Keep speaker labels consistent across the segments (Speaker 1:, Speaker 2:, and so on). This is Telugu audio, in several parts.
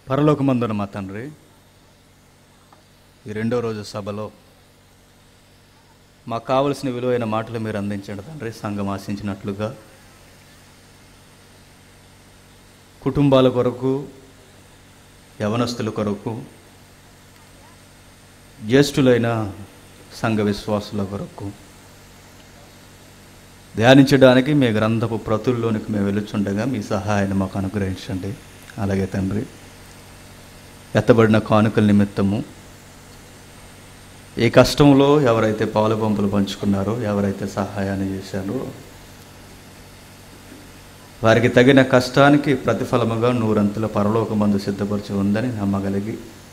Speaker 1: పరలోకమందున మా తండ్రి ఈ రెండో రోజు సభలో మాకు కావలసిన విలువైన మాటలు మీరు అందించండి తండ్రి సంఘం ఆశించినట్లుగా కుటుంబాల కొరకు యవనస్తుల కొరకు జ్యేష్ఠులైన సంఘ విశ్వాసుల కొరకు ధ్యానించడానికి మీ గ్రంథపు ప్రతుల్లోనికి మేము వెలుచుండగా మీ సహాయాన్ని మాకు అనుగ్రహించండి అలాగే తండ్రి ఎత్తబడిన కానుకల నిమిత్తము ఈ కష్టంలో ఎవరైతే పాలు పంపులు పంచుకున్నారో ఎవరైతే సహాయాన్ని చేశారో వారికి తగిన కష్టానికి ప్రతిఫలముగా నూరంతుల పరలోకమందు సిద్ధపరిచి ఉందని నమ్మగలిగి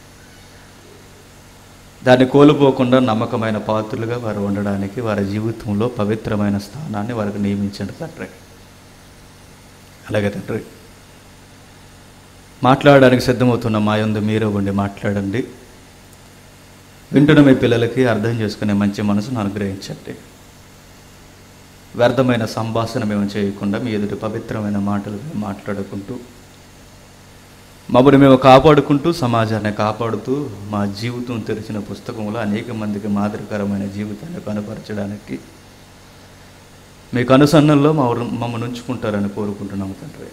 Speaker 1: దాన్ని కోల్పోకుండా నమ్మకమైన పాత్రులుగా వారు ఉండడానికి వారి జీవితంలో పవిత్రమైన స్థానాన్ని వారికి నియమించండి తండ్రి అలాగే తండ్రి మాట్లాడడానికి సిద్ధమవుతున్న మా యందు మీరే ఉండి మాట్లాడండి వింటున్న మీ పిల్లలకి అర్థం చేసుకునే మంచి మనసును అనుగ్రహించండి వ్యర్థమైన సంభాషణ మేము చేయకుండా మీ ఎదుటి పవిత్రమైన మాటలు మేము మాట్లాడుకుంటూ మమ్మల్ని మేము కాపాడుకుంటూ సమాజాన్ని కాపాడుతూ మా జీవితం తెరిచిన పుస్తకంలో అనేక మందికి మాదిరికరమైన జీవితాన్ని కనపరచడానికి మీకు అనుసన్నల్లో మా మమ్మల్ని ఉంచుకుంటారని కోరుకుంటున్నాము తండ్రి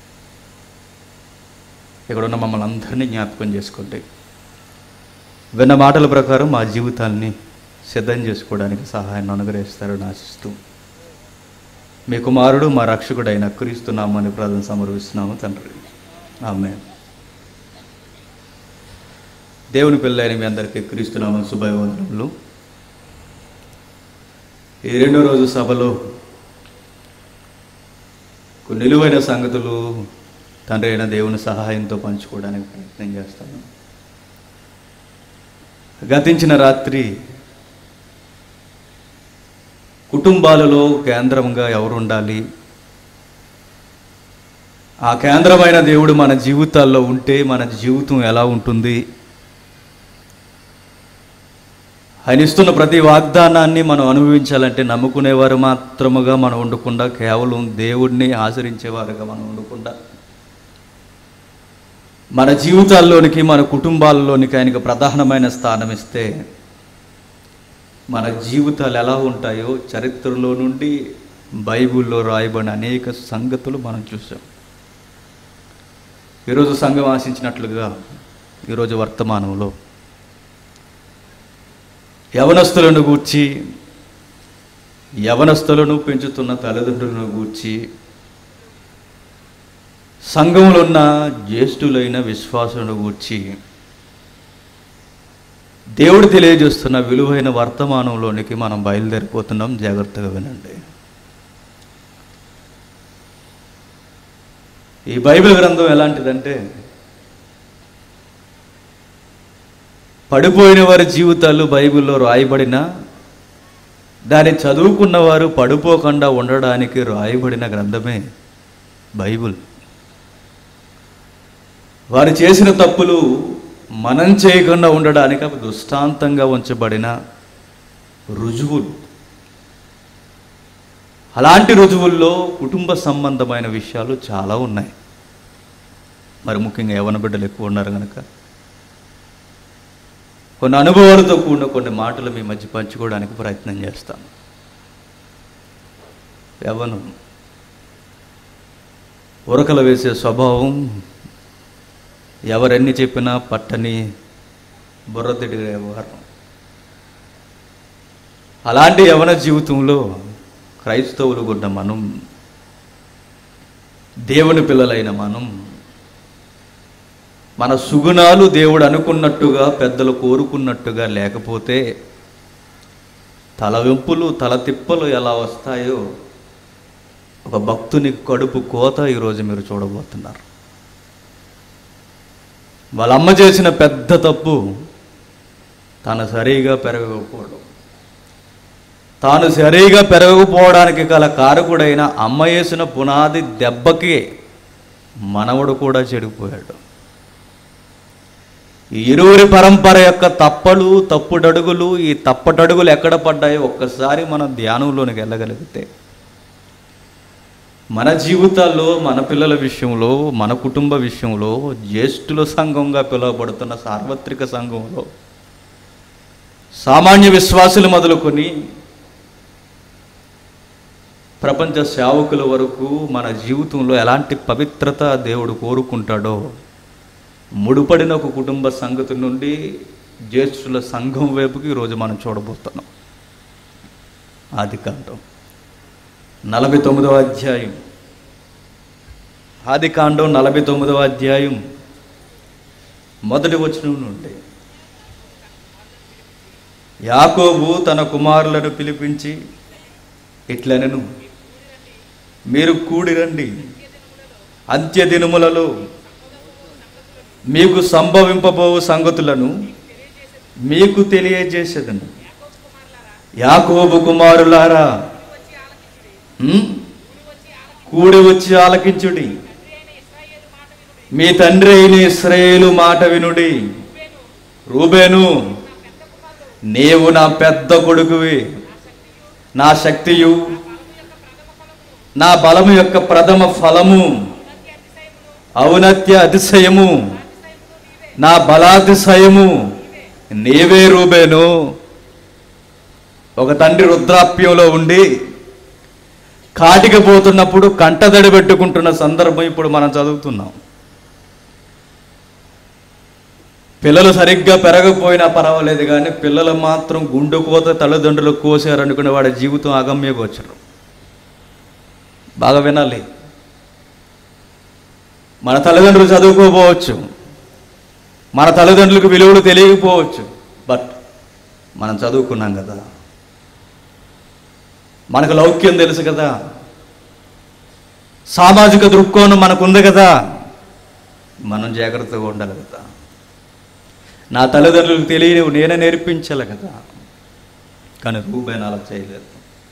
Speaker 1: ఇక్కడ ఉన్న మమ్మల్ని అందరినీ జ్ఞాపకం చేసుకోండి విన్న మాటల ప్రకారం మా జీవితాల్ని సిద్ధం చేసుకోవడానికి సహాయాన్ని అనుగ్రహిస్తారని ఆశిస్తూ మీ కుమారుడు మా రక్షకుడైన క్రీస్తు నామాన్ని ప్రార్థన సమర్పిస్తున్నాము తండ్రి ఆమె దేవుని పిల్లైన మీ అందరికీ క్రీస్తు నామం శుభవందనములు ఈ రెండో రోజు సభలో కొన్ని నిలువైన సంగతులు తండ్రి అయిన దేవుని సహాయంతో పంచుకోవడానికి ప్రయత్నం చేస్తాను గతించిన రాత్రి కుటుంబాలలో కేంద్రంగా ఎవరు ఉండాలి ఆ కేంద్రమైన దేవుడు మన జీవితాల్లో ఉంటే మన జీవితం ఎలా ఉంటుంది ఆయన ఇస్తున్న ప్రతి వాగ్దానాన్ని మనం అనుభవించాలంటే నమ్ముకునేవారు మాత్రముగా మనం ఉండకుండా కేవలం దేవుడిని ఆచరించేవారుగా మనం ఉండకుండా మన జీవితాల్లోనికి మన కుటుంబాల్లోనికి ఆయనకు ప్రధానమైన స్థానం ఇస్తే మన జీవితాలు ఎలా ఉంటాయో చరిత్రలో నుండి బైబిల్లో రాయబడిన అనేక సంగతులు మనం చూసాం ఈరోజు సంఘం ఆశించినట్లుగా ఈరోజు వర్తమానంలో యవనస్తులను గూర్చి యవనస్తులను పెంచుతున్న తల్లిదండ్రులను గూర్చి సంఘంలో ఉన్న జ్యేష్ఠులైన విశ్వాసులను గూర్చి దేవుడు తెలియజేస్తున్న విలువైన వర్తమానంలోనికి మనం బయలుదేరిపోతున్నాం జాగ్రత్తగా వినండి ఈ బైబిల్ గ్రంథం ఎలాంటిదంటే పడిపోయిన వారి జీవితాలు బైబిల్లో రాయబడిన దాన్ని చదువుకున్న వారు పడిపోకుండా ఉండడానికి రాయబడిన గ్రంథమే బైబిల్ వారు చేసిన తప్పులు మనం చేయకుండా ఉండడానికి అవి దృష్టాంతంగా ఉంచబడిన రుజువులు అలాంటి రుజువుల్లో కుటుంబ సంబంధమైన విషయాలు చాలా ఉన్నాయి మరి ముఖ్యంగా యవన బిడ్డలు ఎక్కువ ఉన్నారు కనుక కొన్ని అనుభవాలతో కూడిన కొన్ని మాటలు మీ మధ్య పంచుకోవడానికి ప్రయత్నం చేస్తాను యవనం ఉరకలు వేసే స్వభావం ఎవరెన్ని చెప్పినా పట్టని బుర్రతిడి వ్యవహారం అలాంటి యవన జీవితంలో క్రైస్తవులు గుడ్డ మనం దేవుని పిల్లలైన మనం మన సుగుణాలు దేవుడు అనుకున్నట్టుగా పెద్దలు కోరుకున్నట్టుగా లేకపోతే తల వెంపులు తల తిప్పలు ఎలా వస్తాయో ఒక భక్తుని కడుపు కోత ఈరోజు మీరు చూడబోతున్నారు వాళ్ళ అమ్మ చేసిన పెద్ద తప్పు తను సరిగా పెరగకపోవడం తాను సరిగా పెరగకపోవడానికి గల కారకుడైన అమ్మ వేసిన పునాది దెబ్బకి మనవడు కూడా చెడిపోయాడు ఈ ఇరువురి పరంపర యొక్క తప్పలు తప్పుడడుగులు ఈ తప్పటడుగులు ఎక్కడ పడ్డాయో ఒక్కసారి మనం ధ్యానంలోనికి వెళ్ళగలిగితే మన జీవితాల్లో మన పిల్లల విషయంలో మన కుటుంబ విషయంలో జ్యేష్ఠుల సంఘంగా పిలువబడుతున్న సార్వత్రిక సంఘంలో సామాన్య విశ్వాసులు మొదలుకొని ప్రపంచ సేవకుల వరకు మన జీవితంలో ఎలాంటి పవిత్రత దేవుడు కోరుకుంటాడో ముడిపడిన ఒక కుటుంబ సంగతి నుండి జ్యేష్ఠుల సంఘం వైపుకి ఈరోజు మనం చూడబోతున్నాం ఆది కాండం నలభై తొమ్మిదవ అధ్యాయం ఆది కాండం నలభై తొమ్మిదవ అధ్యాయం మొదటి వచనం నుండి యాకోబు తన కుమారులను పిలిపించి ఇట్లనెను మీరు కూడిరండి అంత్యదినములలో మీకు సంభవింపబోవు సంగతులను మీకు తెలియజేసేదను యాకోబు కుమారులారా ఉమ్, కూడి వచ్చి ఆలకించుడి మీ తండ్రి అయిన ఇస్రాయేలు మాట వినుడి రూబేను నీవు నా పెద్ద కొడుకువి నా శక్తియు నా బలము యొక్క ప్రథమ ఫలము ఔన్నత్య అతిశయము నా బలాతిశయము నీవే రూబేను ఒక తండ్రి వృద్ధాప్యంలో ఉండి కాటికి పోతున్నప్పుడు కంటదడి పెట్టుకుంటున్న సందర్భం ఇప్పుడు మనం చదువుతున్నాం పిల్లలు సరిగ్గా పెరగకపోయినా పర్వాలేదు కానీ పిల్లలు మాత్రం గుండె కోత తల్లిదండ్రులు కోసారనుకునే వాడి జీవితం అగమ్యగోచరం బాగా వినాలి మన తల్లిదండ్రులు చదువుకోపోవచ్చు మన తల్లిదండ్రులకు విలువలు తెలియకపోవచ్చు బట్ మనం చదువుకున్నాం కదా మనకు లౌక్యం తెలుసు కదా సామాజిక దృక్కోణం మనకు ఉంది కదా మనం జాగ్రత్తగా ఉండాలి కదా నా తల్లిదండ్రులకు తెలియనివి నేనే నేర్పించాలి కదా కానీ రూబేన్ అలా చేయలేదు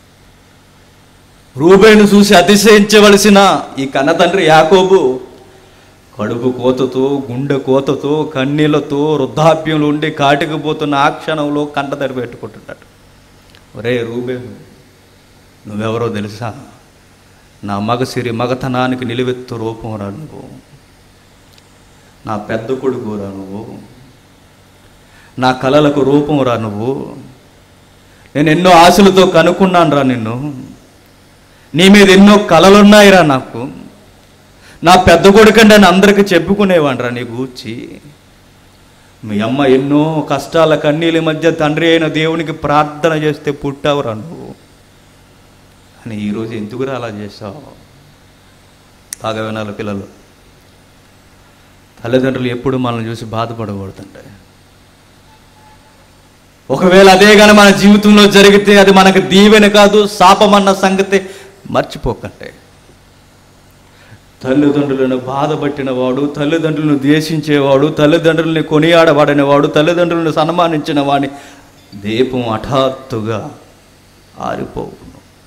Speaker 1: రూబేను చూసి అతిశయించవలసిన ఈ కన్న తండ్రి యాకోబు కడుపు కోతతో గుండె కోతతో కన్నీళ్లతో వృద్ధాప్యంలో ఉండి కాటికి పోతున్న ఆ క్షణంలో కంట తడి పెట్టుకుంటున్నాడు ఒరే రూబేను నువ్వెవరో తెలుసా నా మగసిరి మగతనానికి నిలువెత్తు రూపం రా నువ్వు నా పెద్ద కొడుకు రా నువ్వు నా కలలకు రూపం రా నువ్వు నేను ఎన్నో ఆశలతో కనుక్కున్నాను రా నిన్ను నీ మీద ఎన్నో కలలున్నాయిరా నాకు నా పెద్ద కొడుకంటే అని అందరికీ చెప్పుకునేవాడిరా నీ గూర్చి మీ అమ్మ ఎన్నో కష్టాల కన్నీళ్ళ మధ్య తండ్రి అయిన దేవునికి ప్రార్థన చేస్తే పుట్టావురా నువ్వు అని ఈరోజు ఎందుకురా అలా చేసావు బాగా వినాలి పిల్లలు తల్లిదండ్రులు ఎప్పుడు మనల్ని చూసి బాధపడకూడదంటే ఒకవేళ అదే కానీ మన జీవితంలో జరిగితే అది మనకు దీవెన కాదు శాపమన్న సంగతి మర్చిపోకండి తల్లిదండ్రులను బాధపట్టిన వాడు తల్లిదండ్రులను ద్వేషించేవాడు తల్లిదండ్రులని కొనియాడబడిన వాడు తల్లిదండ్రులను సన్మానించిన వాడిని దీపం హఠాత్తుగా ఆరిపోవును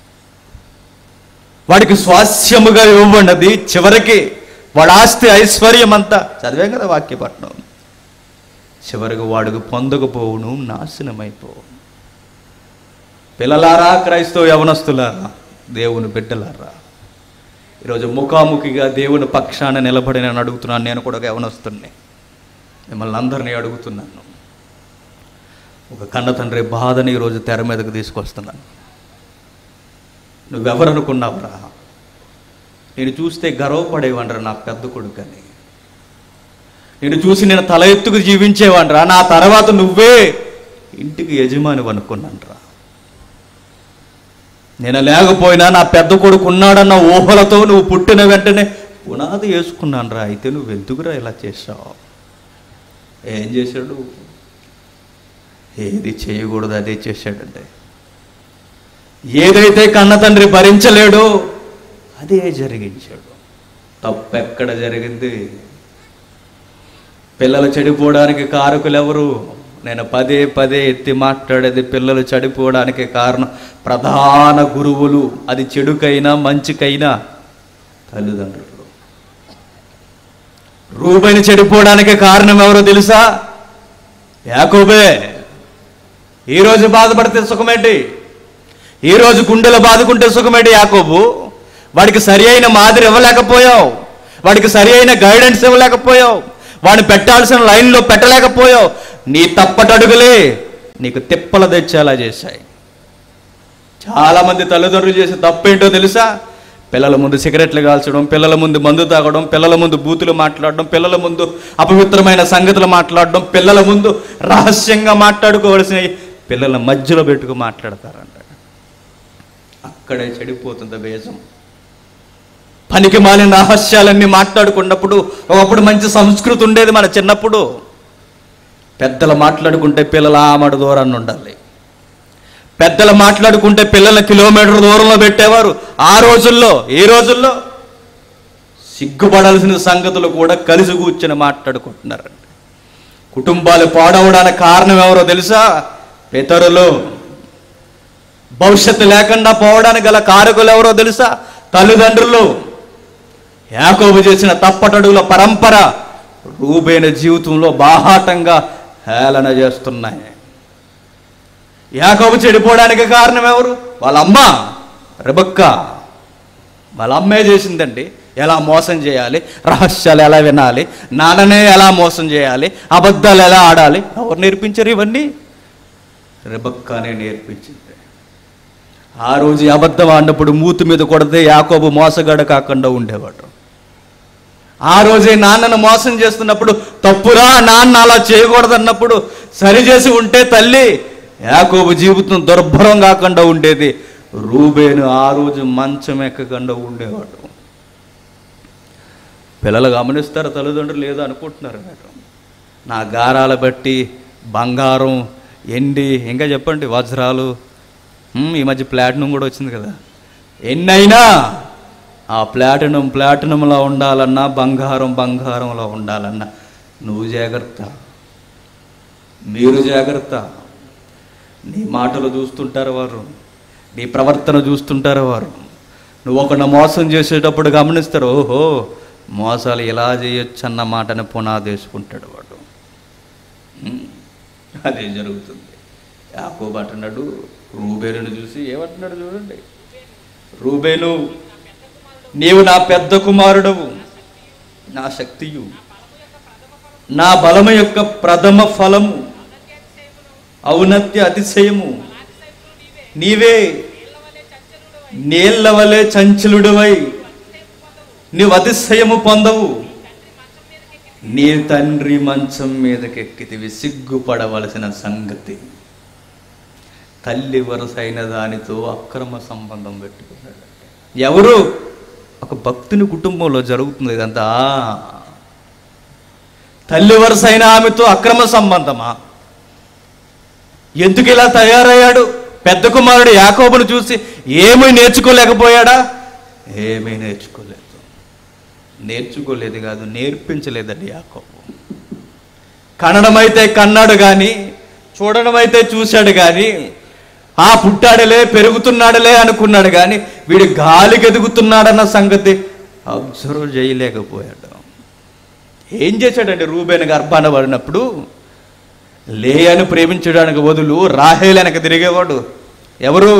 Speaker 1: వాడికి స్వాస్యముగా ఇవ్వబడినది చివరికి వాడి ఆస్తి ఐశ్వర్యం అంతా చదివే కదా వాక్యపట్నం చివరికి వాడికి పొందకపోవును నాశనమైపోవును పిల్లలారా క్రైస్తవ యవనస్తులారా దేవుని బిడ్డలారా ఈరోజు ముఖాముఖిగా దేవుని పక్షాన నిలబడి నేను అడుగుతున్నాను నేను కూడా ఒక యవనస్తుడిని మిమ్మల్ని అందరినీ అడుగుతున్నాను ఒక కన్న తండ్రి బాధని ఈరోజు తెర మీదకు తీసుకొస్తున్నాను నువ్వెవరనుకున్నావురా నేను చూస్తే గర్వపడేవాడ్రా నా పెద్ద కొడుకని నేను చూసి నేను తల ఎత్తుకు జీవించేవాడ్రా నా తర్వాత నువ్వే ఇంటికి యజమాని అనుకున్నాను నేను లేకపోయినా నా పెద్ద కొడుకు ఉన్నాడన్న ఊహలతో నువ్వు పుట్టిన వెంటనే పునాది వేసుకున్నాను రా అయితే నువ్వు ఎందుకురా ఇలా చేసావు ఏం చేశాడు ఏది చేయకూడదు అదే చేశాడంటే ఏదైతే కన్న తండ్రి భరించలేడో అదే జరిగించాడు తప్పు ఎక్కడ జరిగింది పిల్లలు చెడిపోవడానికి కారకులు ఎవరు నేను పదే పదే ఎత్తి మాట్లాడేది పిల్లలు చెడిపోవడానికి కారణం ప్రధాన గురువులు అది చెడుకైనా మంచికైనా తల్లిదండ్రులు రూబైని చెడిపోవడానికి కారణం ఎవరో తెలుసా యాకోబే ఈరోజు బాధపడితే సుఖమేంటి ఈరోజు గుండెలు బాదుకుంటే సుఖమేంటి యాకోబు వాడికి సరి అయిన మాదిరి ఇవ్వలేకపోయావు వాడికి సరి అయిన గైడెన్స్ ఇవ్వలేకపోయావు వాడిని పెట్టాల్సిన లైన్లో పెట్టలేకపోయావు నీ తప్పటడుగులే నీకు తిప్పలు తెచ్చేలా చేశాయి చాలా మంది తల్లిదండ్రులు చేసే తప్పేంటో తెలుసా పిల్లల ముందు సిగరెట్లు కాల్చడం పిల్లల ముందు మందు తాగడం పిల్లల ముందు బూతులు మాట్లాడడం పిల్లల ముందు అపవిత్రమైన సంగతులు మాట్లాడడం పిల్లల ముందు రహస్యంగా మాట్లాడుకోవలసిన పిల్లల మధ్యలో పెట్టుకు మాట్లాడతారంట అక్కడే చెడిపోతుంది బేజం పనికి మాలిన రహస్యాలన్నీ మాట్లాడుకున్నప్పుడు ఒకప్పుడు మంచి సంస్కృతి ఉండేది మన చిన్నప్పుడు పెద్దలు మాట్లాడుకుంటే పిల్లల ఆమడ దూరాన్ని ఉండాలి పెద్దలు మాట్లాడుకుంటే పిల్లల కిలోమీటర్ దూరంలో పెట్టేవారు ఆ రోజుల్లో ఈ రోజుల్లో సిగ్గుపడాల్సిన సంగతులు కూడా కలిసి కూర్చొని మాట్లాడుకుంటున్నారండి కుటుంబాలు పాడవడానికి కారణం ఎవరో తెలుసా పితరులు భవిష్యత్తు లేకుండా పోవడానికి గల కారకులు ఎవరో తెలుసా తల్లిదండ్రులు యాకోబు చేసిన తప్పటడుగుల పరంపర రూబైన జీవితంలో బాహాటంగా హేళన చేస్తున్నాయి యాకోబు చెడిపోవడానికి కారణం ఎవరు వాళ్ళ అమ్మ రెబక్క వాళ్ళ అమ్మే చేసిందండి ఎలా మోసం చేయాలి రహస్యాలు ఎలా వినాలి నాన్ననే ఎలా మోసం చేయాలి అబద్ధాలు ఎలా ఆడాలి ఎవరు నేర్పించారు ఇవన్నీ రెబక్కనే నేర్పించింది ఆ రోజు ఈ అబద్ధం ఆడినప్పుడు మూతి మీద కొడితే యాకోబు మోసగాడ కాకుండా ఉండేవాడు ఆ రోజే నాన్నను మోసం చేస్తున్నప్పుడు తప్పురా నాన్న అలా చేయకూడదన్నప్పుడు సరిచేసి ఉంటే తల్లి యాకోబు జీవితం దుర్భరం కాకుండా ఉండేది రూబేను ఆ రోజు మంచం ఎక్కకుండా ఉండేవాడు పిల్లలు గమనిస్తారు తల్లిదండ్రులు లేదో అనుకుంటున్నారు మీరు నా గారాల బట్టి బంగారం ఎండి ఇంకా చెప్పండి వజ్రాలు ఉమ్, ఈ మధ్య ప్లాటినం కూడా వచ్చింది కదా ఎన్నైనా ఆ ప్లాటినం ప్లాటినంలో ఉండాలన్నా బంగారం బంగారంలో ఉండాలన్నా నువ్వు జాగ్రత్త మీరు జాగ్రత్త నీ మాటలు చూస్తుంటారు వారు నీ ప్రవర్తన చూస్తుంటారు వారు నువ్వు ఒకరిని మోసం చేసేటప్పుడు గమనిస్తారు ఓహో మోసాలు ఇలా చేయొచ్చు అన్న మాటని పునాదేసుకుంటాడు వాడు ఉమ్, అదే జరుగుతుంది యాకోబు అంటున్నాడు రూబేలును చూసి ఏమంటున్నాడు చూడండి రూబేలు నీవు నా పెద్ద కుమారుడవు నా శక్తియు నా బలము యొక్క ప్రథమ ఫలము ఔన్నత్య అతిశయము నీవే నీళ్ల వలె చంచలుడవై నీవు అతిశయము పొందవు నీ తండ్రి మంచం మీదకెక్కితివి సిగ్గుపడవలసిన సంగతి తల్లి వరసైన దానితో అక్రమ సంబంధం పెట్టుకున్నాడు ఎవరు ఒక భక్తుని కుటుంబంలో జరుగుతుంది ఇదంతా తల్లి వరసైన ఆమెతో అక్రమ సంబంధమా ఎందుకు ఇలా తయారయ్యాడు పెద్ద కుమారుడు యాకోబును చూసి ఏమీ నేర్చుకోలేకపోయాడా ఏమీ నేర్చుకోలేదు నేర్చుకోలేదు కాదు నేర్పించలేదండి యాకోబు కనడమైతే కన్నాడు కానీ చూడడమైతే చూశాడు కానీ ఆ పుట్టాడులే పెరుగుతున్నాడులే అనుకున్నాడు కానీ వీడు గాలికి ఎదుగుతున్నాడన్న సంగతి అబ్జర్వ్ చేయలేకపోయాడు ఏం చేశాడండి రూబేన్ గర్భాన పడినప్పుడు లేయను ప్రేమించడానికి బదులు రాహేల్ వెనక తిరిగేవాడు ఎవరు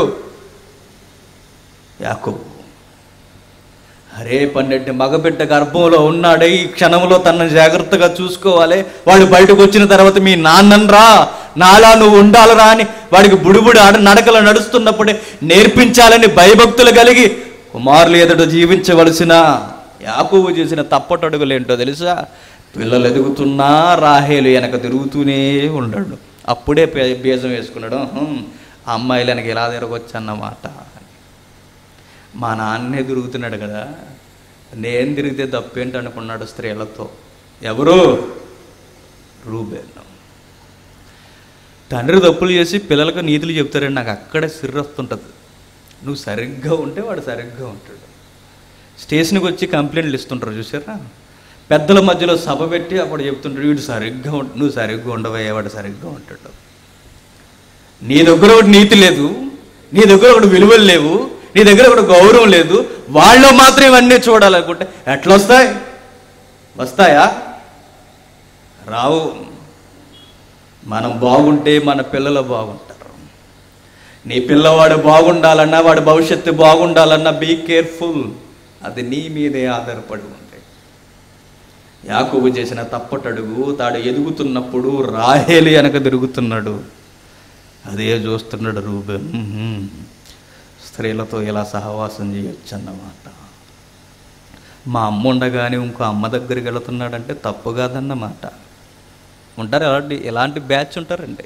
Speaker 1: యాకోబు అరే పన్నెండు మగబిడ్డ గర్భంలో ఉన్నాడే ఈ క్షణంలో తనను జాగ్రత్తగా చూసుకోవాలి వాడు బయటకు వచ్చిన తర్వాత మీ నాన్ననరా నాలా నువ్వు ఉండాలరా అని వాడికి బుడిబుడి ఆడ నడకలు నడుస్తున్నప్పుడే నేర్పించాలని భయభక్తులు కలిగి కుమారులు ఎదుట జీవించవలసిన యాకోబు చేసిన తప్పటడుగులు ఏంటో తెలుసా పిల్లలు ఎదుగుతున్నా రాహేలు వెనక తిరుగుతూనే ఉండడు అప్పుడే పే- బీజం వేసుకున్నాడు "హుం, ఆ అమ్మాయిలు వెనక ఇలా తిరగొచ్చు అన్నమాట మా నాన్నే తిరుగుతున్నాడు కదా నేను తిరిగితే తప్పేంటి అనుకున్నాడు స్త్రీలతో ఎవరు రూబేన్ తండ్రి తప్పులు చేసి పిల్లలకు నీతులు చెప్తారండి నాకు అక్కడే సిర్రు వస్తుంటుంది నువ్వు సరిగ్గా ఉంటే వాడు సరిగ్గా ఉంటాడు స్టేషన్కి వచ్చి కంప్లైంట్లు ఇస్తుంటారు చూసారా పెద్దల మధ్యలో సభ పెట్టి అప్పుడు చెప్తుంటాడు వీడు సరిగ్గా ఉంట నువ్వు సరిగ్గా ఉండవయ్యా వాడు సరిగ్గా ఉంటాడు నీ దగ్గర ఒకటి నీతి లేదు నీ దగ్గర ఒకటి విలువలు లేవు నీ దగ్గర ఒకటి గౌరవం లేదు వాళ్ళు మాత్రం ఇవన్నీ చూడాలనుకుంటే ఎట్లా వస్తాయి వస్తాయా రావు మనం బాగుంటే మన పిల్లలు బాగుంటారు నీ పిల్లవాడు బాగుండాలన్నా వాడి భవిష్యత్తు బాగుండాలన్నా బీ కేర్ఫుల్ అది నీ మీదే ఆధారపడి ఉంది యాకోబు చేసిన తప్పటడుగు తాడు ఎదుగుతున్నప్పుడు రాహేలి వెనక తిరుగుతున్నాడు అదే చూస్తున్నాడు రూబెన్ ఉహుం. స్త్రీలతో ఇలా సహవాసం చేయొచ్చు అన్నమాట మా అమ్మ ఉండగానే ఇంకో అమ్మ దగ్గరికి వెళుతున్నాడంటే తప్పు కాదన్నమాట ఉంటారు ఎలాంటి ఎలాంటి బ్యాచ్ ఉంటారండి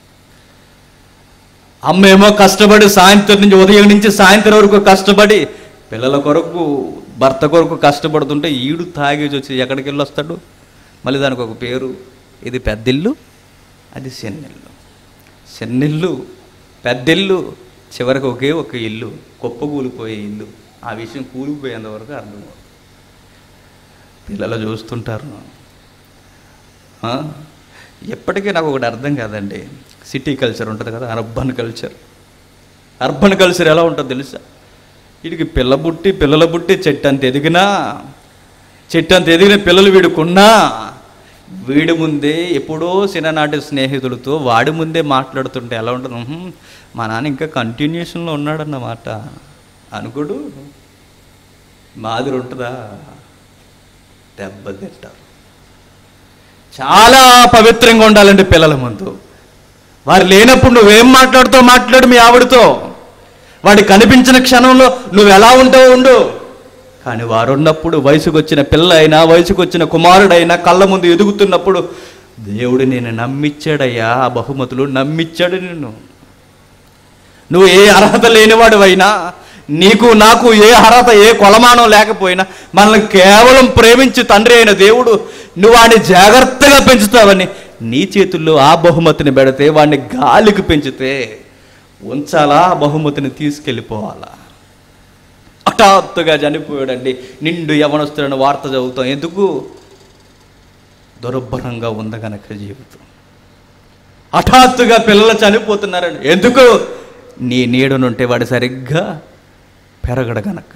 Speaker 1: అమ్మ ఏమో కష్టపడి సాయంత్రం నుంచి ఉదయం నుంచి సాయంత్రం వరకు కష్టపడి పిల్లల కొరకు భర్త కొరకు కష్టపడుతుంటే ఈడు తాగేసి వచ్చి ఎక్కడికి వెళ్ళి వస్తాడు మళ్ళీ దానికి ఒక పేరు ఇది పెద్దిల్లు అది చెన్నెల్లు చెన్నెల్లు పెద్దిల్లు చివరికి ఒకే ఒక ఇల్లు కుప్ప కూలిపోయే ఇల్లు ఆ విషయం కూలిపోయేంత వరకు అర్థం కాదు. పిల్లలు చూస్తుంటారు ఆ? ఎప్పటికీ నాకు ఒకటి అర్థం కాదండి సిటీ కల్చర్ ఉంటుంది కదా అర్బన్ కల్చర్ అర్బన్ కల్చర్ ఎలా ఉంటుందో తెలుసా వీడికి పిల్ల బుట్టి పిల్లల బుట్టి చెట్టు అంత ఎదిగినా చెట్టు అంత ఎదిగిన పిల్లలు వీడుకున్నా వీడి ముందే ఎప్పుడో చిన్ననాటి స్నేహితులతో వాడి ముందే మాట్లాడుతుంటే ఎలా ఉంటుంది "ఉహుం, మా నాన్న ఇంకా కంటిన్యూషన్లో ఉన్నాడన్నమాట అనుకోడు మాదిరి ఉంటుందా దెబ్బతింటారు చాలా పవిత్రంగా ఉండాలండి పిల్లల ముందు వారు లేనప్పుడు నువ్వేం మాట్లాడుతావు మాట్లాడు మీ ఆవిడతో వాడి కనిపించిన క్షణంలో నువ్వు ఎలా ఉంటావు ఉండు కానీ వారు ఉన్నప్పుడు వయసుకు వచ్చిన పిల్ల అయినా వయసుకు వచ్చిన కుమారుడైనా కళ్ళ ముందు ఎదుగుతున్నప్పుడు దేవుడు నేను నమ్మిచ్చాడయ్యా ఆ బహుమతులు నమ్మిచ్చాడు నిన్ను నువ్వు ఏ అర్హత లేనివాడివైనా నీకు నాకు ఏ అర్హత ఏ కొలమానం లేకపోయినా మనల్ని కేవలం ప్రేమించి తండ్రి అయిన దేవుడు నువ్వు వాడిని జాగ్రత్తగా పెంచుతావని నీ చేతుల్లో ఆ బహుమతిని పెడితే వాడిని గాలికి పెంచితే ఉంచాలా ఆ బహుమతిని తీసుకెళ్ళిపోవాలా హఠాత్తుగా చనిపోయాడండి నిండు యవనస్తులను వార్త చదువుతాం ఎందుకు దుర్భరంగా ఉంది గనక జీవితం హఠాత్తుగా పిల్లలు చనిపోతున్నారండి ఎందుకు నీ నీడనుంటే వాడు సరిగ్గా పెరగడు గనక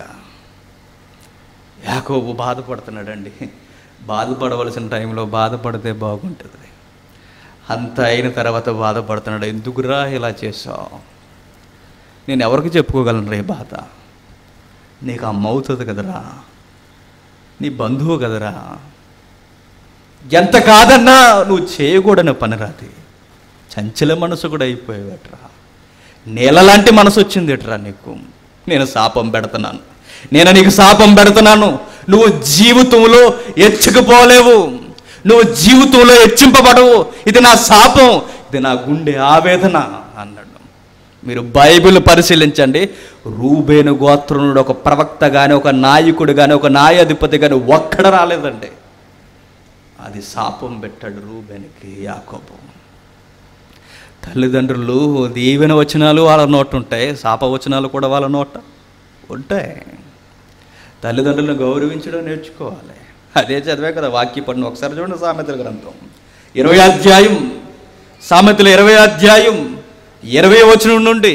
Speaker 1: యాకోబు బాధపడుతున్నాడండి బాధపడవలసిన టైంలో బాధపడితే బాగుంటుంది అంత అయిన తర్వాత బాధపడుతున్నాడు ఎందుకురా ఇలా చేసావు నేను ఎవరికి చెప్పుకోగలను రే బాధ నీకు అమ్మ అవుతుంది కదరా నీ బంధువు కదరా ఎంత కాదన్నా నువ్వు చేయకూడని పని రాది చంచల మనసు కూడా అయిపోయేవట్రా నీళ్ళలాంటి మనసు వచ్చింది ఎట్రా నీకు నేను శాపం పెడుతున్నాను నేను నీకు శాపం పెడుతున్నాను నువ్వు జీవితంలో ఎచ్చుకుపోలేవు నువ్వు జీవితంలో హెచ్చింపబడవు ఇది నా శాపం ఇది నా గుండె ఆవేదన అన్నాడు మీరు బైబిల్ పరిశీలించండి రూబేను గోత్రునుడు ఒక ప్రవక్త కానీ ఒక నాయకుడు కానీ ఒక న్యాయాధిపతి కానీ ఒక్కడ రాలేదండి అది శాపం పెట్టాడు రూబేనికి యాకోబు తల్లిదండ్రులు దీవెన వచనాలు వాళ్ళ నోట ఉంటాయి శాప వచనాలు కూడా వాళ్ళ నోట ఉంటాయి తల్లిదండ్రులను గౌరవించడం నేర్చుకోవాలి అదే చదివే కదా వాక్య పడిన ఒకసారి చూడండి సామెతల గ్రంథం ఇరవై అధ్యాయం సామెతల ఇరవై అధ్యాయం ఇరవై వచనం నుండి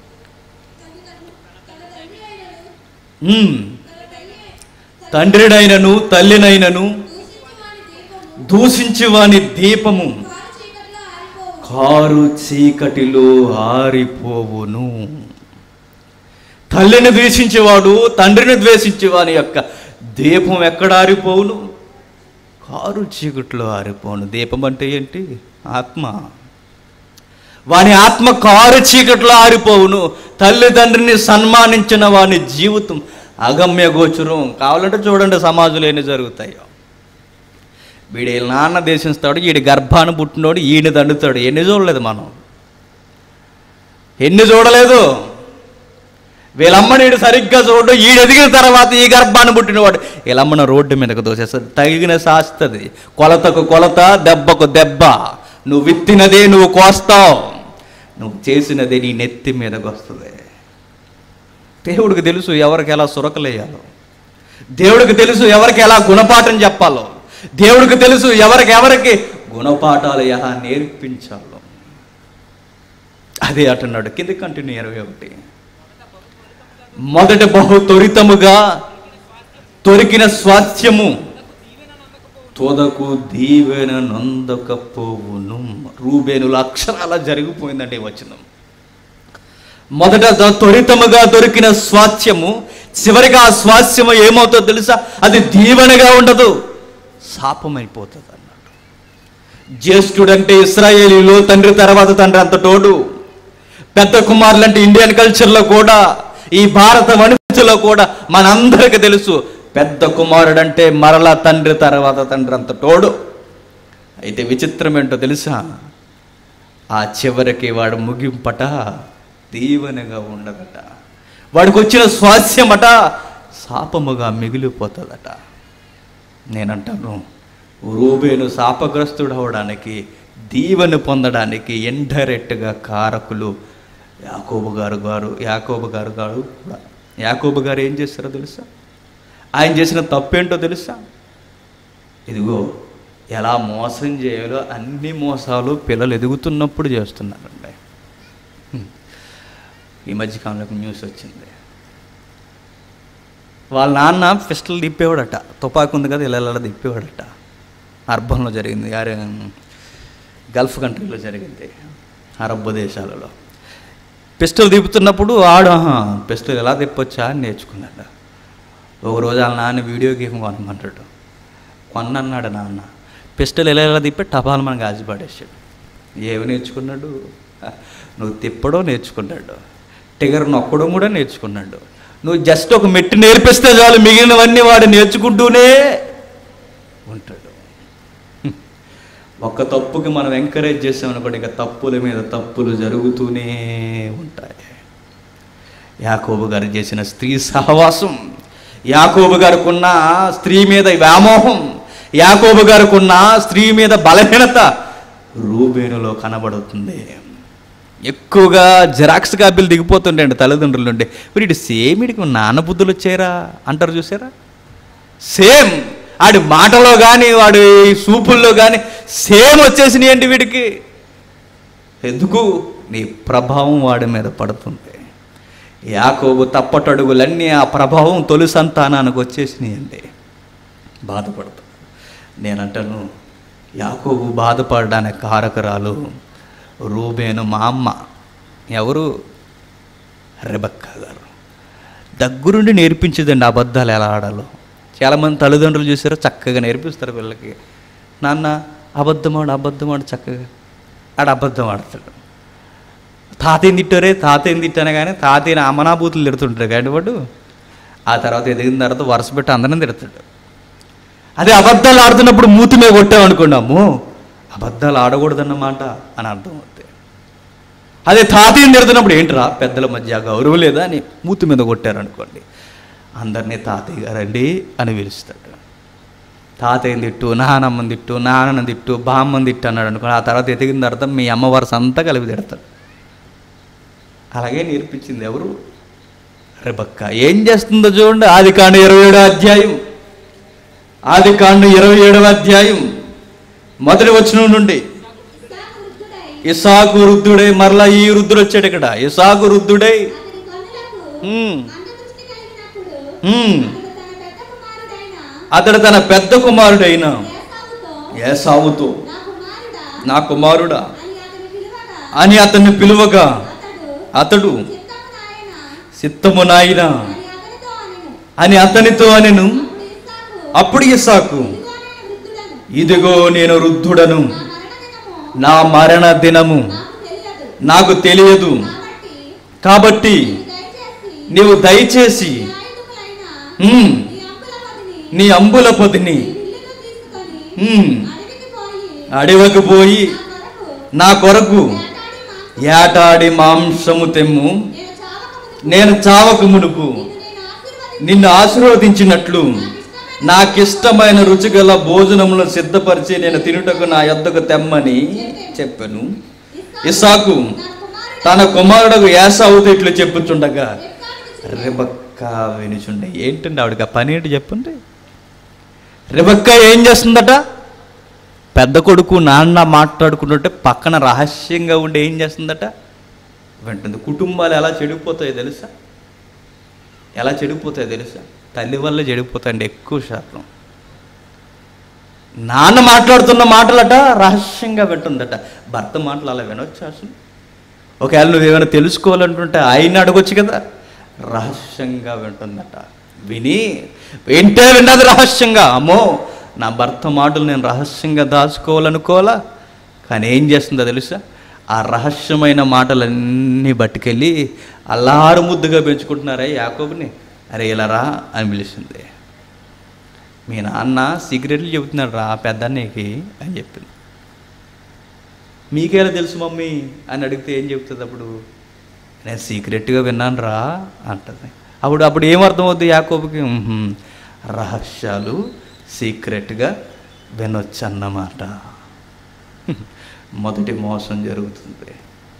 Speaker 1: ఉమ్. తండ్రినైనను తల్లినైనను దూషించి వాని దీపము కారు చీకటిలో ఆరిపోవును తల్లిని ద్వేషించేవాడు తండ్రిని ద్వేషించేవాని యొక్క దీపం ఎక్కడ ఆరిపోవును కారు చీకటిలో ఆరిపోవును దీపం అంటే ఏంటి ఆత్మ వాని ఆత్మ కారు చీకట్లో ఆరిపోవును తల్లిదండ్రిని సన్మానించిన వాని జీవితం అగమ్య గోచరం కావాలంటే చూడండి సమాజంలో ఎన్ని జరుగుతాయో వీడి నాన్న దేశిస్తాడు వీడి గర్భాన్ని పుట్టినోడు ఈయన దండుతాడు ఎన్ని చూడలేదు మనం ఎన్ని చూడలేదు వీళ్ళమ్మ నీడు సరిగ్గా చూడు ఈడు ఎదిగిన తర్వాత ఈ గర్భాన్ని పుట్టినవాడు వీళ్ళమ్మను రోడ్డు మీదకు దోసేస్తుంది తగిన శాస్తుంది కొలతకు కొలత దెబ్బకు దెబ్బ నువ్వు విత్తినదే నువ్వు కోస్తావు నువ్వు చేసినదే నీ నెత్తి మీదకు వస్తుంది దేవుడికి తెలుసు ఎవరికి ఎలా సురకలేయాలో దేవుడికి తెలుసు ఎవరికి ఎలా గుణపాఠం చెప్పాలో దేవుడికి తెలుసు ఎవరికి ఎవరికి గుణపాఠాలు ఎలా నేర్పించాలో అదే అంటున్నాడు కింద కంటిన్యూ ఇరవై ఒకటి మొదట బహు త్వరితముగా దొరికిన స్వాస్థ్యము తోదకు దీవెన నొందకపోవును రూబేనుల అక్షరాల జరిగిపోయిందండి ఈ వచనం మొదట ద- త్వరితముగా దొరికిన స్వాస్థ్యము చివరిగా ఆ స్వాస్థ్యము ఏమవుతుందో తెలుసా అది దీవెనగా ఉండదు శాపమైపోతుంది అన్నాడు జ్యేష్ఠుడంటే ఇస్రాయేలీలో తండ్రి తర్వాత తండ్రి అంత తోడు పెద్ద కుమారులు అంటే ఇండియన్ కల్చర్లో కూడా ఈ భారత వణితిలో కూడా మనందరికీ తెలుసు పెద్ద కుమారుడు అంటే మరలా తండ్రి తర్వాత తండ్రి అంత తోడు అయితే విచిత్రం ఏంటో తెలుసా ఆ చివరికి వాడు ముగింపట దీవెనగా ఉండదట వాడికి వచ్చిన స్వాస్యమట శాపముగా మిగిలిపోతుందట నేనంటాను రూబేను శాపగ్రస్తుడు అవడానికి దీవెన పొందడానికి ఇండైరెక్ట్గా కారకులు యాకోబు గారు గారు యాకోబు గారు గారు కూడా యాకోబు గారు ఏం చేస్తారో తెలుసా ఆయన చేసిన తప్పేంటో తెలుసా ఇదిగో ఎలా మోసం చేయాలో అన్ని మోసాలు పిల్లలు ఎదుగుతున్నప్పుడు చేస్తున్నారండి హ్మ్. ఈ మధ్యకాలంలో ఒక న్యూస్ వచ్చింది వాళ్ళ నాన్న పిస్టల్ తిప్పేవాడట తుపాకు ఉంది కదా ఇలా ఇలా తిప్పేవాడట అర్బంలో జరిగింది అరే గల్ఫ్ కంట్రీలో జరిగింది అరబ్ దేశాలలో పిస్టల్ తిప్పుతున్నప్పుడు ఆడు ఆహా, పిస్టల్ ఎలా తిప్పొచ్చా అని నేర్చుకున్నాడు ఒకరోజు వాళ్ళ నాన్న వీడియో గేమ్ కొనమంటాడు కొన్నన్నాడు నాన్న పిస్టల్ ఎలా ఎలా తిప్పి టపాలు మనకు ఆశపడేసాడు ఏమి నేర్చుకున్నాడు నువ్వు తిప్పడం నేర్చుకున్నాడు టిగర్ నొక్కడం కూడా నేర్చుకున్నాడు నువ్వు జస్ట్ ఒక మెట్టు నేర్పిస్తే చాలు మిగిలినవన్నీ వాడు నేర్చుకుంటూనే ఉంటాడు ఒక్క తప్పుకి మనం ఎంకరేజ్ చేసామనుకోండి ఇక తప్పుల మీద తప్పులు జరుగుతూనే ఉంటాయి యాకోబు గారు చేసిన స్త్రీ సహవాసం యాకోబు గారికి ఉన్న స్త్రీ మీద వ్యామోహం యాకోబు గారికి ఉన్న స్త్రీ మీద బలహీనత రూబేనులో కనబడుతుంది ఎక్కువగా జిరాక్స్ కాపీలు దిగిపోతుంటాయండి తల్లిదండ్రుల నుండి వీడి సేమ్ వీడికి నాన్న బుద్ధులు వచ్చారా అంటారు చూసారా సేమ్ ఆడి మాటలో కానీ వాడి సూపుల్లో కానీ సేమ్ వచ్చేసినాయండి వీడికి ఎందుకు నీ ప్రభావం వాడి మీద పడుతుంది యాకోబు తప్పటడుగులన్నీ ఆ ప్రభావం తొలి సంతానానికి వచ్చేసినాయండి బాధపడతాడు నేనంటాను యాకోబు బాధపడడానికి కారకరాలు రూబేను మా అమ్మ ఎవరు రెబక్క గారు దగ్గరుండి నేర్పించేదండి అబద్ధాలు ఎలా ఆడాలో చాలామంది తల్లిదండ్రులు చూసారో చక్కగా నేర్పిస్తారు పిల్లలకి నాన్న అబద్ధం ఆడు అబద్ధం ఆడు చక్కగా ఆడు అబద్ధం ఆడతాడు తాతయ్యని తిట్టారే తాతయ్యని తిట్టానే కానీ తాతయ్యని అమనాభూతులు తిడుతుంటాడు కానీ వాడు ఆ తర్వాత ఎదిగిన తర్వాత వరుస పెట్టి అందరిని తిడతాడు అదే అబద్ధాలు ఆడుతున్నప్పుడు మూతి మీద కొట్టామనుకున్నాము అబద్ధాలు ఆడకూడదన్నమాట అని అర్థం అవుతుంది అదే తాతయ్యని తిడుతున్నప్పుడు ఏంట్రా పెద్దల మధ్య గౌరవం లేదా అని మూతి మీద కొట్టారనుకోండి అందరినీ తాతయ్య గారండి అని పిలుస్తాడు తాతయ్యని తిట్టు నానమ్మని తిట్టు నాన్నని తిట్టు బామ్మని తిట్టు అన్నాడు అనుకో ఆ తర్వాత ఎదిగిన తర్వాత మీ అమ్మ వరుస అంతా కలిపి తిడతాడు అలాగే నేర్పించింది ఎవరు రెబక్క ఏం చేస్తుందో చూడండి ఆది కాండ ఇరవై ఏడో అధ్యాయం ఆది కాండ ఇరవై ఏడవ అధ్యాయం మొదటి వచనం నుండి
Speaker 2: ఇస్సాకు వృద్ధుడై
Speaker 1: ఇసాకు వృద్ధుడై మరలా ఈ వృద్ధుడు వచ్చాడు ఇక్కడ ఇసాకు వృద్ధుడై
Speaker 2: అతని కన్నులకు
Speaker 1: ఉమ్,
Speaker 2: మందదృష్టి కలిగినప్పుడు
Speaker 1: ఉమ్,
Speaker 2: అతడు తన పెద్ద కుమారుడైన
Speaker 1: అతడు తన పెద్ద కుమారుడైన
Speaker 2: ఏసావుతో
Speaker 1: ఏసావుతో
Speaker 2: నా కుమారుడా
Speaker 1: నా కుమారుడా
Speaker 2: అని అతని పిలువగా
Speaker 1: అని అతన్ని పిలువగా
Speaker 2: అతడు
Speaker 1: అతడు
Speaker 2: చిత్తము నాయన
Speaker 1: సిద్ధము నాయన
Speaker 2: అని అతనితో అనెను
Speaker 1: అని అతనితో అనెను
Speaker 2: అప్పుడు ఇస్సాకు
Speaker 1: అప్పుడు ఇసాకు
Speaker 2: ఇదిగో నేను వృద్ధుడను
Speaker 1: ఇదిగో నేను వృద్ధుడను
Speaker 2: నా మరణ దినము
Speaker 1: నా మరణ దినము
Speaker 2: నాకు తెలియదు
Speaker 1: నాకు తెలియదు
Speaker 2: కాబట్టి
Speaker 1: కాబట్టి
Speaker 2: నీవు
Speaker 1: నీవు
Speaker 2: దయచేసి
Speaker 1: దయచేసి
Speaker 2: నీ ఆయుధములైన
Speaker 1: ఉమ్,
Speaker 2: నీ అంబుల
Speaker 1: నీ అంబుల
Speaker 2: పదిని
Speaker 1: పొదిని
Speaker 2: నీ విల్లును తీసుకొని
Speaker 1: ఉమ్,
Speaker 2: అడవికి పోయి
Speaker 1: అడవికి పోయి
Speaker 2: నా కొరకు
Speaker 1: నా కొరకు
Speaker 2: వేటాడి మాంసం
Speaker 1: ఏటాడి మాంసము తెమ్ము
Speaker 2: నేను
Speaker 1: నేను
Speaker 2: చావకముందు
Speaker 1: చావక మునుపు
Speaker 2: నిన్ను నేను ఆశీర్వదించి
Speaker 1: నిన్ను ఆశీర్వదించినట్లు నాకిష్టమైన రుచిగల భోజనములు సిద్ధపరిచి నేను తినుటకు నా యొద్దకు తెమ్మని చెప్పాను ఇసాకు తన కుమారుడు యాసావుతో ఇట్లు చెప్పుచుండగా రిబక్క వినుచుండే ఏంటండి ఆవిడకి ఆ పని ఏంటి చెప్పండి రిబక్క ఏం చేస్తుందట పెద్ద కొడుకు నాన్న మాట్లాడుకుంటుంటే పక్కన రహస్యంగా ఉండి ఏం చేస్తుందట వింటుంది కుటుంబాలు ఎలా చెడిపోతాయో తెలుసా ఎలా చెడిపోతాయో తెలుసా తల్లి వల్ల చెడిపోతాయండి ఎక్కువ శాతం నాన్న మాట్లాడుతున్న మాటలట రహస్యంగా వింటుందట భర్త మాటలు అలా వినొచ్చు అసలు ఒకవేళ నువ్వేమైనా తెలుసుకోవాలంటుంటే ఆయన అడగొచ్చు కదా రహస్యంగా వింటుందట విని వింటే విన్నది రహస్యంగా అమ్మో నా భర్త మాటలు నేను రహస్యంగా దాచుకోవాలనుకోవాలా కానీ ఏం చేస్తుందో తెలుసా ఆ రహస్యమైన మాటలన్నీ పట్టుకెళ్ళి అల్లారు ముద్దుగా పెంచుకుంటున్నారే యాకోబుని అరే ఇలా రా అని పిలిచింది మీ నాన్న సీక్రెట్లు చెబుతున్నాడు రా పెద్దన్నయ్యకి అని చెప్పింది మీకేలా తెలుసు మమ్మీ అని అడిగితే ఏం చెప్తుంది అప్పుడు నేను సీక్రెట్గా విన్నాను రా అంటుంది అప్పుడు అప్పుడు ఏమర్థమవుద్ది యాకోబుకి "ఉహుం, రహస్యాలు సీక్రెట్గా వినొచ్చు అన్నమాట మొదటి మోసం జరుగుతుంది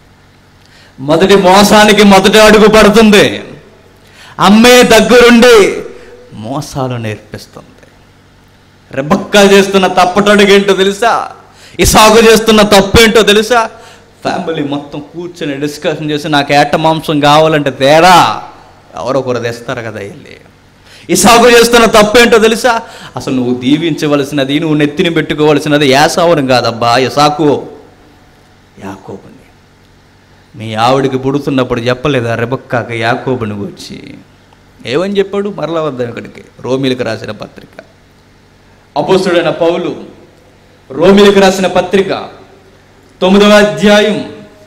Speaker 1: మొదటి మోసానికి మొదటి అడుగు పడుతుంది అమ్మే దగ్గరుండి మోసాలు నేర్పిస్తుంది రెబక్క చేస్తున్న తప్పటడుగు ఏంటో తెలుసా ఈ సాగు చేస్తున్న తప్పేంటో తెలుసా ఫ్యామిలీ మొత్తం కూర్చొని డిస్కషన్ చేసి నాకు ఏట మాంసం కావాలంటే తేడా ఎవరో ఒకరు తెస్తారు కదా వెళ్ళి ఈ సాగు చేస్తున్న తప్పేంటో తెలుసా అసలు నువ్వు దీవించవలసినది నువ్వు నెత్తిని పెట్టుకోవలసినది యాసావరం కాదబ్బా యసాకు యాకోబుని మీ ఆవిడికి పుడుతున్నప్పుడు చెప్పలేదా రెబక్కాక యాకోబుని వచ్చి ఏమని చెప్పాడు మరలా వద్దాం ఇక్కడికి రోమిలకు రాసిన పత్రిక అపోస్తుడైన పౌలు రోమిలకు రాసిన పత్రిక తొమ్మిదవ అధ్యాయం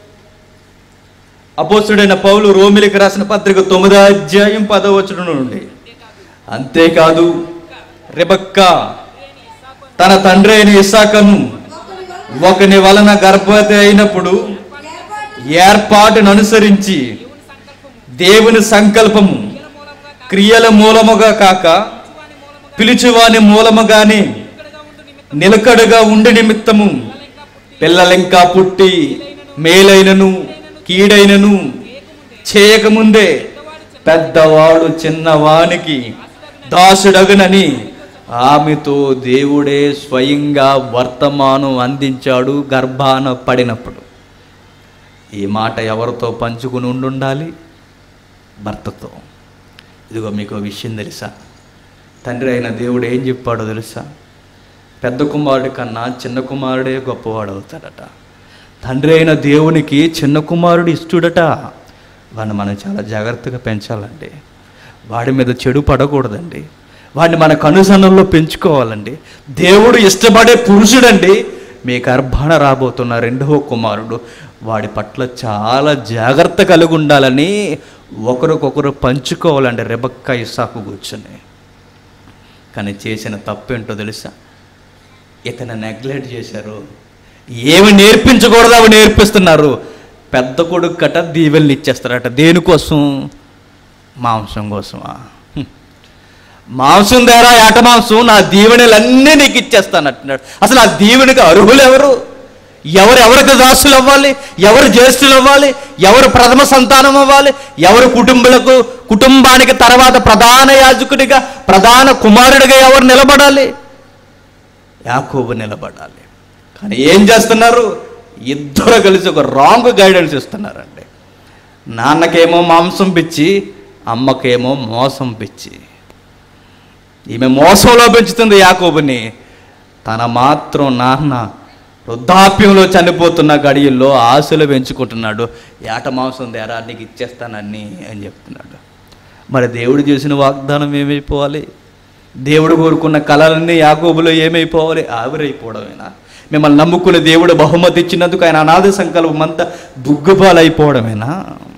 Speaker 1: అపోస్తుడైన పౌలు రోమిలకు రాసిన పత్రిక తొమ్మిదవ అధ్యాయం పదవ వచనం నుండి అంతేకాదు రెబక్క తన తండ్రి అయిన ఇసాకను ఒకని వలన గర్భవతి అయినప్పుడు ఏర్పాటును అనుసరించి దేవుని సంకల్పము క్రియల మూలముగా కాక పిలుచువాని మూలముగానే నిలకడగా ఉండి నిమిత్తము పిల్లలింకా పుట్టి మేలైనను కీడైనను చేయకముందే పెద్దవాడు చిన్నవానికి దాసుడగునని ఆమెతో దేవుడే స్వయంగా వర్తమానం అందించాడు గర్భాన పడినప్పుడు ఈ మాట ఎవరితో పంచుకుని ఉండుండాలి భర్తతో ఇదిగో మీకు ఒక విషయం తెలుసా తండ్రి అయిన దేవుడు ఏం చెప్పాడో తెలుసా పెద్ద కుమారుడి కన్నా చిన్న కుమారుడే గొప్పవాడు అవుతాడట తండ్రి అయిన దేవునికి చిన్న కుమారుడు ఇష్టడట వాడిని మనం చాలా జాగ్రత్తగా పెంచాలండి వాడి మీద చెడు పడకూడదండి వాడిని మన కనుసన్నంలో పెంచుకోవాలండి దేవుడు ఇష్టపడే పురుషుడండి మీ గర్భాన రాబోతున్న రెండవ కుమారుడు వాడి పట్ల చాలా జాగ్రత్త కలిగి ఉండాలని ఒకరికొకరు పంచుకోవాలండి రెబక్క ఇసాకు కూర్చొని కానీ చేసిన తప్పేంటో తెలుసా ఇతను నెగ్లెక్ట్ చేశారు ఏమి నేర్పించకూడదు అవి నేర్పిస్తున్నారు పెద్ద కొడుకు కట దీవెల్ని ఇచ్చేస్తారట దేనికోసం మాంసం కోసమా హ్మ్. మాంసం ద్వారా ఏట మాంసం నా దీవెనలన్నీ నీకు ఇచ్చేస్తాను అంటున్నాడు అసలు ఆ దీవెనకి అర్హులు ఎవరు ఎవరు ఎవరికి దాసులు అవ్వాలి ఎవరు జ్యేష్ఠులు అవ్వాలి ఎవరు ప్రథమ సంతానం అవ్వాలి ఎవరు కుటుంబాలకు కుటుంబానికి తర్వాత ప్రధాన యాజకుడిగా ప్రధాన కుమారుడిగా ఎవరు నిలబడాలి యాకోబు నిలబడాలి కానీ ఏం చేస్తున్నారు ఇద్దరు కలిసి ఒక రాంగ్ గైడెన్స్ ఇస్తున్నారండి నాన్నకేమో మాంసం పిచ్చి అమ్మకేమో మోసం పిచ్చి ఈమె మోసంలో పెంచుతుంది యాకోబుని తన మాత్రం నాన్న వృద్ధాప్యంలో చనిపోతున్న గడియల్లో ఆశలు పెంచుకుంటున్నాడు ఏట మాంసం దేరా నీకు ఇచ్చేస్తానని అని చెప్తున్నాడు మరి దేవుడు చేసిన వాగ్దానం ఏమైపోవాలి దేవుడు కోరుకున్న కళలన్నీ యాకోబులో ఏమైపోవాలి ఆవిరైపోవడమేనా మిమ్మల్ని నమ్ముకున్న దేవుడు బహుమతి ఇచ్చినందుకు ఆయన అనాథ సంకల్పం అంతా దుగ్గుపాలైపోవడమేనా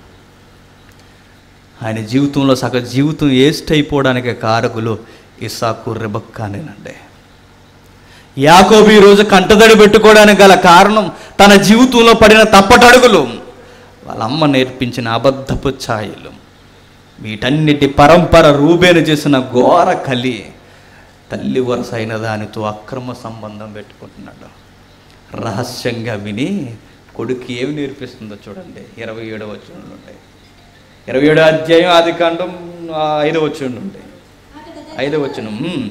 Speaker 1: ఆయన జీవితంలో సగ జీవితం వేస్ట్ అయిపోవడానికి కారకులు ఇసాకు రెబక్కానేనండి యాకోబు ఈరోజు కంటదడి పెట్టుకోవడానికి గల కారణం తన జీవితంలో పడిన తప్పటడుగులు వాళ్ళ అమ్మ నేర్పించిన అబద్ధపు ఛాయలు వీటన్నిటి పరంపర రూబేను చేసిన ఘోర కలి తల్లి వరుస అయిన దానితో అక్రమ సంబంధం పెట్టుకుంటున్నాడు రహస్యంగా విని కొడుకు ఏమి నేర్పిస్తుందో చూడండి ఇరవై ఏడవ వచ్చిన నుండి ఇరవై ఏడో అధ్యాయం ఆది కాండం ఐదవ వచ్చిన నుండి ఐదవ వచ్చిన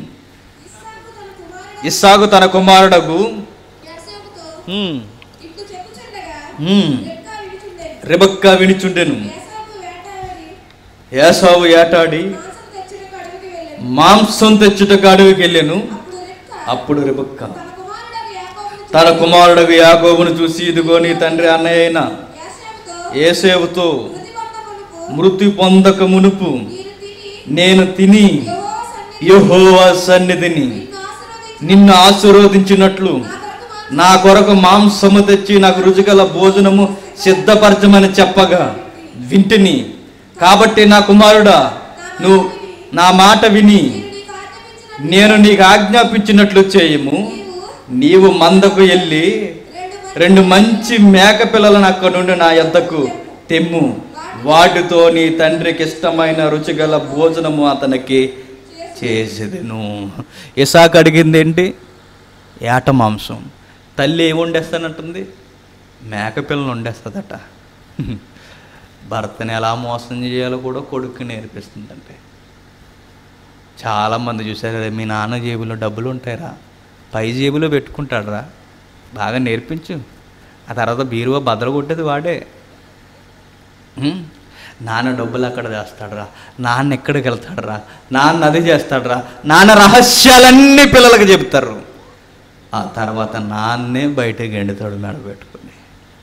Speaker 1: ఇస్సాగు తన కుమారుడకు హ్మ్,
Speaker 2: ఇట్లు చెప్పుచుండగా
Speaker 1: హ్మ్,
Speaker 2: రెక్క విడిచుండెను.
Speaker 1: రెబక్క వినిచుండెను
Speaker 2: ఏసావు వేటాడి
Speaker 1: ఏసావు ఏటాడి
Speaker 2: మాంసం తెచ్చుటకు అడవికి వెళ్ళెను.
Speaker 1: మాంసం తెచ్చుటకు అడవికి వెళ్ళాను
Speaker 2: అప్పుడు రెక్క
Speaker 1: అప్పుడు రెబక్క
Speaker 2: తన కుమారుడైన యాకోబును
Speaker 1: తన కుమారుడు యాకోబును చూసి ఇదిగో నీ తండ్రి అన్నయ్య అయిన
Speaker 2: ఏసావుతో
Speaker 1: ఏసేవుతో
Speaker 2: మృతి పొంద మునుపు
Speaker 1: మృతి పొందక మునుపు
Speaker 2: మీరు తిని
Speaker 1: నేను తిని
Speaker 2: యెహోవా
Speaker 1: యెహోవా
Speaker 2: సన్నిధిని
Speaker 1: సన్నిధిని
Speaker 2: నిన్ను
Speaker 1: నిన్ను
Speaker 2: ఆశీర్వదించి
Speaker 1: ఆశీర్వదించినట్లు
Speaker 2: నా కొరకు
Speaker 1: నా కొరకు
Speaker 2: మాంసం
Speaker 1: మాంసము తెచ్చి నాకు రుచిగల భోజనము సిద్ధపరచమని చెప్పగా వింటిని కాబట్టి నా కుమారుడా నువ్వు నా మాట విని
Speaker 2: నేను
Speaker 1: నేను నీకు
Speaker 2: నీకు ఆజ్ఞాపించిన
Speaker 1: ఆజ్ఞాపించినట్లు చేయము
Speaker 2: నీవు
Speaker 1: నీవు మందకు వెళ్ళి
Speaker 2: రెండు
Speaker 1: రెండు
Speaker 2: మంది
Speaker 1: మంచి మేక పిల్లలను అక్కడ నుండి నా యొద్దకు తెమ్ము వాటితో నీ తండ్రికి ఇష్టమైన రుచిగల భోజనము అతనికి చేసేదను ఇసాక్ అడిగింది ఏంటి ఏట మాంసం తల్లి ఏం వండేస్తానంటుంది మేక పిల్లని వండేస్తుందట భర్తని ఎలా మోసం చేయాలో కూడా కొడుకు నేర్పిస్తుందంటే చాలామంది చూసారు కదా మీ నాన్న జేబులో డబ్బులు ఉంటాయిరా పై జేబులో పెట్టుకుంటాడురా బాగా నేర్పించు ఆ తర్వాత బీరువా బద్దలు కొట్టేది వాడే ఉం? నాన్న డబ్బులు అక్కడ చేస్తాడురా నాన్న ఎక్కడికి వెళ్తాడురా నాన్న అది చేస్తాడురా నాన్న రహస్యాలన్నీ పిల్లలకు చెప్తారు ఆ తర్వాత నాన్నే బయటకు ఎండుతాడు మెడ పెట్టుకుని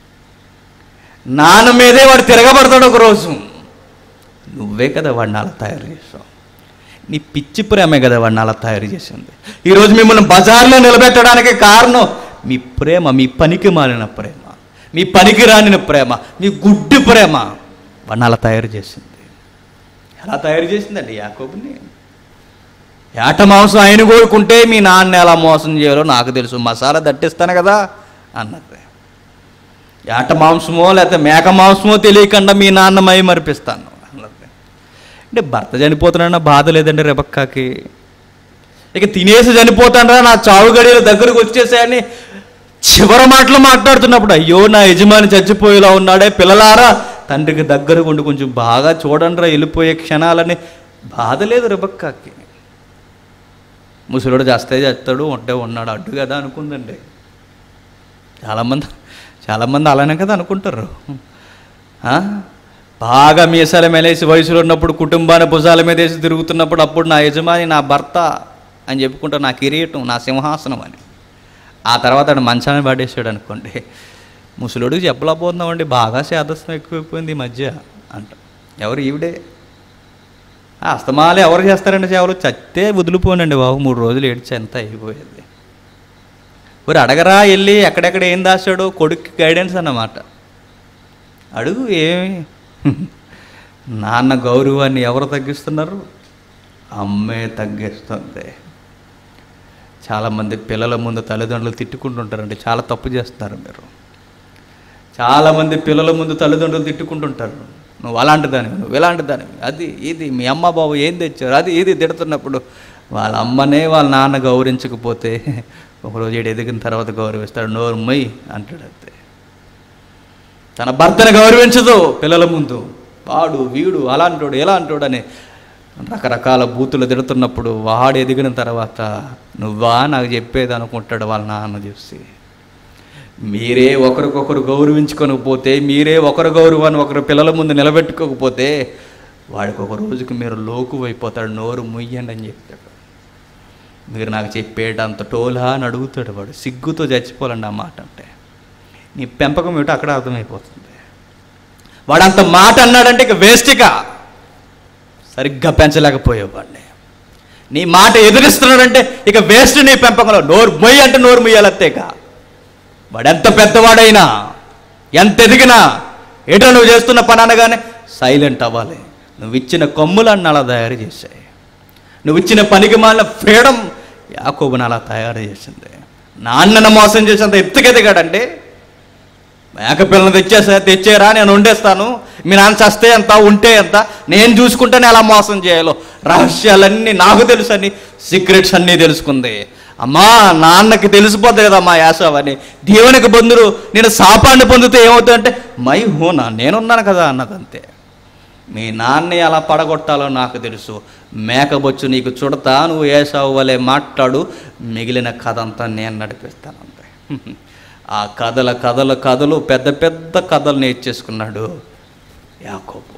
Speaker 1: నాన్న మీదే వాడు తిరగబడతాడు ఒక రోజు నువ్వే కదా వాడిని అలా తయారు చేసావు నీ పిచ్చి ప్రేమే కదా వాడిని అలా తయారు చేసింది ఈరోజు మిమ్మల్ని బజార్లో నిలబెట్టడానికి కారణం మీ ప్రేమ మీ పనికి మాలిన ప్రేమ మీ పనికి రానిన ప్రేమ మీ గుడ్డి ప్రేమ వాడిని అలా తయారు చేసింది ఎలా తయారు చేసిందండి యాకోబుని ఏట మాంసం ఆయన కోరుకుంటే మీ నాన్న ఎలా మోసం చేయాలో నాకు తెలుసు మసాలా దట్టిస్తాను కదా అన్నది ఏట మాంసమో లేకపోతే మేక మాంసమో తెలియకుండా మీ నాన్న మై మరిపిస్తాను అన్నది అంటే భర్త చనిపోతున్నాడన్న బాధ లేదండి రెబక్కాకి ఇక తినేసి చనిపోతాడరా నా చావు గడియలు దగ్గరకు వచ్చేసాయని చివరి మాటలు మాట్లాడుతున్నప్పుడు అయ్యో నా యజమాని చచ్చిపోయేలా ఉన్నాడే పిల్లలారా తండ్రికి దగ్గరకు ఉండి కొంచెం బాగా చూడండిరా వెళ్ళిపోయే క్షణాలని బాధ లేదు రెబక్కాకి ముసలుడు చేస్తే చేస్తాడు ఉంటే ఉన్నాడు అడ్డు కదా అనుకుందండి చాలామంది చాలామంది అలానే కదా అనుకుంటారు ఆ? బాగా మీసాల మేలేసి వయసులో ఉన్నప్పుడు కుటుంబాన్ని భుజాల మీద వేసి తిరుగుతున్నప్పుడు అప్పుడు నా యజమాని నా భర్త అని చెప్పుకుంటా నా కిరీటం నా సింహాసనం అని ఆ తర్వాత ఆడు మంచాన్ని పడేసాడు అనుకోండి ముసలుడికి చెప్పలేకపోతున్నామండి బాగా శాదస్తం ఎక్కువైపోయింది ఈ మధ్య అంట ఎవరు ఈవిడే ఆ అస్తమాలు ఎవరు చేస్తారండి సేవలు చస్తే వదిలిపోనండి బాబు మూడు రోజులు ఏడ్చి ఎంత అయిపోయేది ఊరు అడగరా వెళ్ళి ఎక్కడెక్కడ ఏం దాచాడో కొడుక్కి గైడెన్స్ అన్నమాట అడుగు ఏమి నాన్న గౌరవాన్ని ఎవరు తగ్గిస్తున్నారు అమ్మే తగ్గిస్తుంది చాలామంది పిల్లల ముందు తల్లిదండ్రులు తిట్టుకుంటుంటారండి చాలా తప్పు చేస్తున్నారు మీరు చాలామంది పిల్లల ముందు తల్లిదండ్రులు తిట్టుకుంటుంటారు నువ్వు అలాంటి దానివి నువ్వు ఇలాంటి దానివి అది ఇది మీ అమ్మ బాబు ఏం తెచ్చారు అది ఇది తిడుతున్నప్పుడు వాళ్ళ అమ్మనే వాళ్ళ నాన్న గౌరవించకపోతే ఒకరోజు ఏడు ఎదిగిన తర్వాత గౌరవిస్తాడు నోరు మొయ్ అంటాడు అంతే తన భర్తను గౌరవించదు పిల్లల ముందు వాడు వీడు అలాంటోడు ఎలా అంటాడు అని రకరకాల బూతులు తిడుతున్నప్పుడు వాడు ఎదిగిన తర్వాత నువ్వా నాకు చెప్పేది అనుకుంటాడు వాళ్ళ నాన్న చూసి మీరే ఒకరికొకరు గౌరవించుకోకపోతే మీరే ఒకరి గౌరవాన్ని ఒకరి పిల్లల ముందు నిలబెట్టుకోకపోతే వాడికి ఒక రోజుకి మీరు లోకు అయిపోతాడు నోరు ముయ్యండి అని చెప్తాడు మీరు నాకు చెప్పేటంత టోలా అని అడుగుతాడు వాడు సిగ్గుతో చచ్చిపోవాలండి ఆ మాట అంటే నీ పెంపకం ఏమిటో అక్కడ అర్థమైపోతుంది వాడు అంత మాట అన్నాడంటే ఇక వేస్ట్గా సరిగ్గా పెంచలేకపోయేవాడిని నీ మాట ఎదిరిస్తున్నాడంటే ఇక వేస్ట్ నీ పెంపకంలో నోరు మొయ్యి అంటే నోరు మొయ్యాలంతేగా వాడెంత పెద్దవాడైనా ఎంత ఎదిగినా ఏటో నువ్వు చేస్తున్న పని అనగానే సైలెంట్ అవ్వాలి నువ్వు ఇచ్చిన కొమ్ములన్నీ అలా తయారు చేశాయి నువ్వు ఇచ్చిన పనికి మాలిన ఫ్రీడమ్ యాకోబుని అలా తయారు చేసింది నాన్నను మోసం చేసేంత ఎత్తుకెదిగాడంటే మేకపిల్లని తెచ్చేసా తెచ్చేరా నేను వండేస్తాను మీ నాన్న చస్తే ఎంత ఉంటే ఎంత నేను చూసుకుంటేనే ఎలా మోసం చేయాలో రహస్యాలన్నీ నాకు తెలుసని సీక్రెట్స్ అన్నీ తెలుసుకుంది అమ్మా నాన్నకి తెలిసిపోతుంది కదా మా యాసవని దేవునికి బంధురు నేను సాపాన్ని పొందితే ఏమవుతుందంటే మై హూనా నేనున్నాను కదా అన్నదంతే మీ నాన్న ఎలా పడగొట్టాలో నాకు తెలుసు మేకబొచ్చు నీకు చుడతా నువ్వు ఏసావు వలె మాట్లాడు మిగిలిన కథ అంతా నేను నడిపిస్తాను అంతే ఆ కథల కథల కథలు పెద్ద పెద్ద కథలు నేర్చేసుకున్నాడు యాకోబు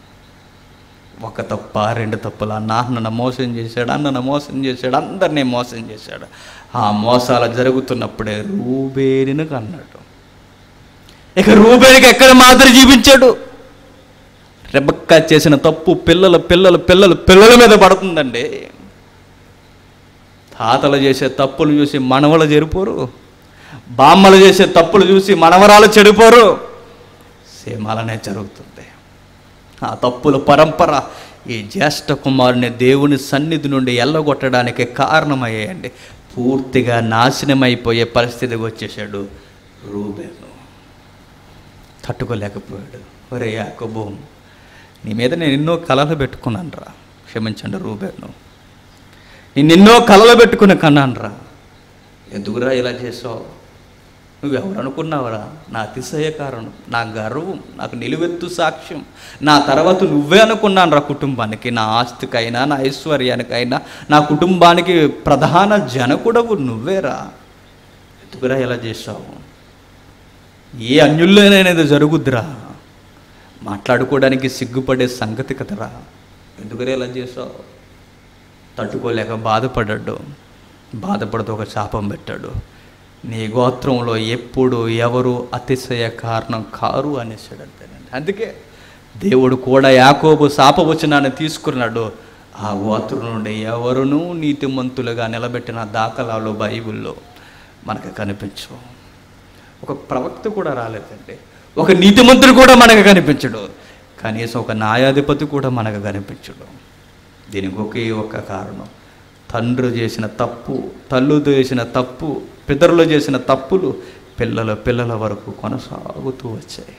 Speaker 1: ఒక తప్ప రెండు తప్పుల నాన్నను మోసం చేశాడు అన్నను మోసం చేశాడు అందరినీ మోసం చేశాడు ఆ మోసాలు జరుగుతున్నప్పుడే రూబేరిని కన్నాడు ఇక రూబేనికి ఎక్కడ మాదిరి జీవించాడు రెబక్క చేసిన తప్పు పిల్లల పిల్లల పిల్లల పిల్లల మీద పడుతుందండి తాతలు చేసే తప్పులు చూసి మనవలు చెడిపోరు బామ్మలు చేసే తప్పులు చూసి మనవరాలు చెడిపోరు సేమ్ అలానే జరుగుతుంది ఆ తప్పుల పరంపర ఈ జ్యేష్ఠ కుమారుని దేవుని సన్నిధి నుండి ఎల్లగొట్టడానికి కారణమయ్యాయండి పూర్తిగా నాశనమైపోయే పరిస్థితికి వచ్చేసాడు రూబేను తట్టుకోలేకపోయాడు ఒరే యాకోబు నీ మీద నేను ఎన్నో కలలు పెట్టుకున్నాను రా క్షమించండి రూబేను నేను ఎన్నో కలలు పెట్టుకుని కన్నాను రా ఎందుకురా ఇలా చేసావు నువ్వెవరు అనుకున్నావురా నా అతిశయ కారణం నా గర్వం నాకు నిలువెత్తు సాక్ష్యం నా తర్వాత నువ్వే అనుకున్నాను రా కుటుంబానికి నా ఆస్తికైనా నా ఐశ్వర్యానికైనా నా కుటుంబానికి ప్రధాన జనకుడవు నువ్వేరా ఎందుకురా ఇలా చేసావు ఏ అన్యుల్లోనైనా జరుగుద్దిరా మాట్లాడుకోవడానికి సిగ్గుపడే సంగతి కదరా ఎందుకురా ఇలా చేసావు తట్టుకోలేక బాధపడ్డాడు బాధపడుతూ ఒక శాపం పెట్టాడు నీ గోత్రంలో ఎప్పుడు ఎవరు అతిశయ కారణం కారు అనేసాడంతేనండి అందుకే దేవుడు కూడా యాకోబు శాపవచనాన్ని తీసుకున్నాడు ఆ గోత్రం నుండి ఎవరునూ నీతిమంతులుగా నిలబెట్టిన దాఖలాలు బైబిల్లో మనకు కనిపించవు ఒక ప్రవక్త కూడా రాలేదండి ఒక నీతిమంతుడు కూడా మనకు కనిపించడు కనీసం ఒక న్యాయాధిపతి కూడా మనకు కనిపించడు దీనికి ఒకే ఒక కారణం తండ్రి చేసిన తప్పు తల్లు చేసిన తప్పు పితరులు చేసిన తప్పులు పిల్లల పిల్లల వరకు కొనసాగుతూ వచ్చాయి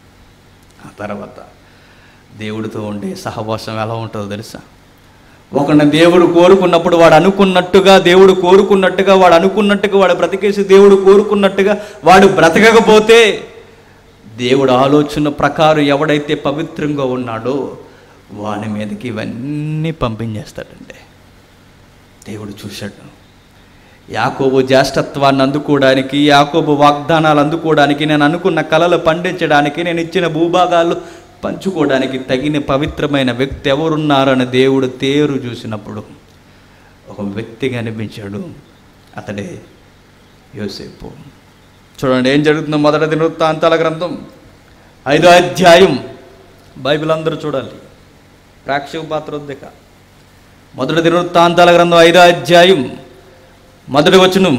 Speaker 1: ఆ తర్వాత దేవుడితో ఉండే సహవాసం ఎలా ఉంటుందో తెలుసా ఒకరిని దేవుడు కోరుకున్నప్పుడు వాడు అనుకున్నట్టుగా దేవుడు కోరుకున్నట్టుగా వాడు అనుకున్నట్టుగా వాడు బ్రతికేసి దేవుడు కోరుకున్నట్టుగా వాడు బ్రతకకపోతే దేవుడు ఆలోచన ప్రకారం ఎవడైతే పవిత్రంగా ఉన్నాడో వాని మీదకి ఇవన్నీ పంపించేస్తాడండి దేవుడు చూశాడు యాకోబు జ్యేష్ఠత్వాన్ని అందుకోవడానికి యాకోబు వాగ్దానాలు అందుకోవడానికి నేను అనుకున్న కళలు పండించడానికి నేను ఇచ్చిన భూభాగాలు పంచుకోవడానికి తగిన పవిత్రమైన వ్యక్తి ఎవరున్నారని దేవుడు తేరు చూసినప్పుడు ఒక వ్యక్తి కనిపించాడు అతడే యోసేపు చూడండి ఏం జరుగుతుందో మొదటి దినవృత్తాంతాల గ్రంథం ఐదో అధ్యాయం బైబిల్ అందరూ చూడాలి ప్రేక్షక పాత్ర వద్దిక మొదటి దినవృత్తాంతాల గ్రంథం ఐదో అధ్యాయం మొదటి వచనం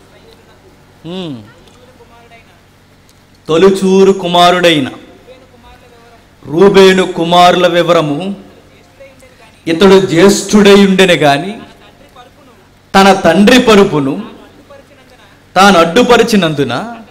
Speaker 1: ఉమ్. తొలిచూరు కుమారుడైన రూబేను కుమారుల వివరము ఇతడు జ్యేష్ఠుడై ఉండెను గాని తన తండ్రి పరుపును తాను అడ్డుపరిచినందున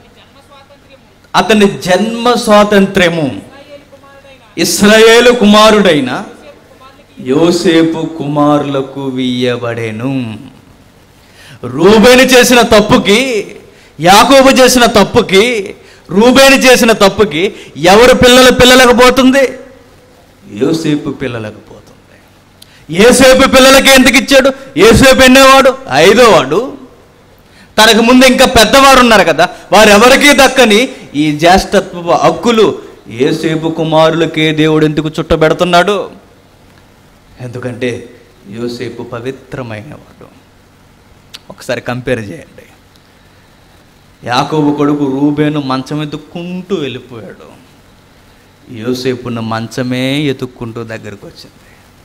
Speaker 1: అతని జన్మ స్వాతంత్ర్యము ఇస్రాయేలు కుమారుడైన యోసేపు కుమారులకు వీయబడెను రూబేను చేసిన తప్పుకి యాకోబు చేసిన తప్పుకి రూబేను చేసిన తప్పుకి ఎవరు పిల్లల పిల్లలకు పోతుంది యోసేపు పిల్లలకు పోతుంది ఏసేపు పిల్లలకి ఎందుకు ఇచ్చాడు ఏసేపు ఎన్నేవాడు ఐదో వాడు తనకు ముందు ఇంకా పెద్దవారు ఉన్నారు కదా వారెవరికీ దక్కని ఈ జ్యేష్ఠత్వ హక్కులు ఏసేపు కుమారులకే దేవుడు ఎందుకు చుట్టబెడుతున్నాడు ఎందుకంటే యోసేపు పవిత్రమైనవాడు ఒకసారి కంపేర్ చేయండి యాకోబు కొడుకు రూబేను మంచం ఎత్తుక్కుంటూ వెళ్ళిపోయాడు యోసేపున్న మంచమే ఎతుక్కుంటూ దగ్గరికి వచ్చింది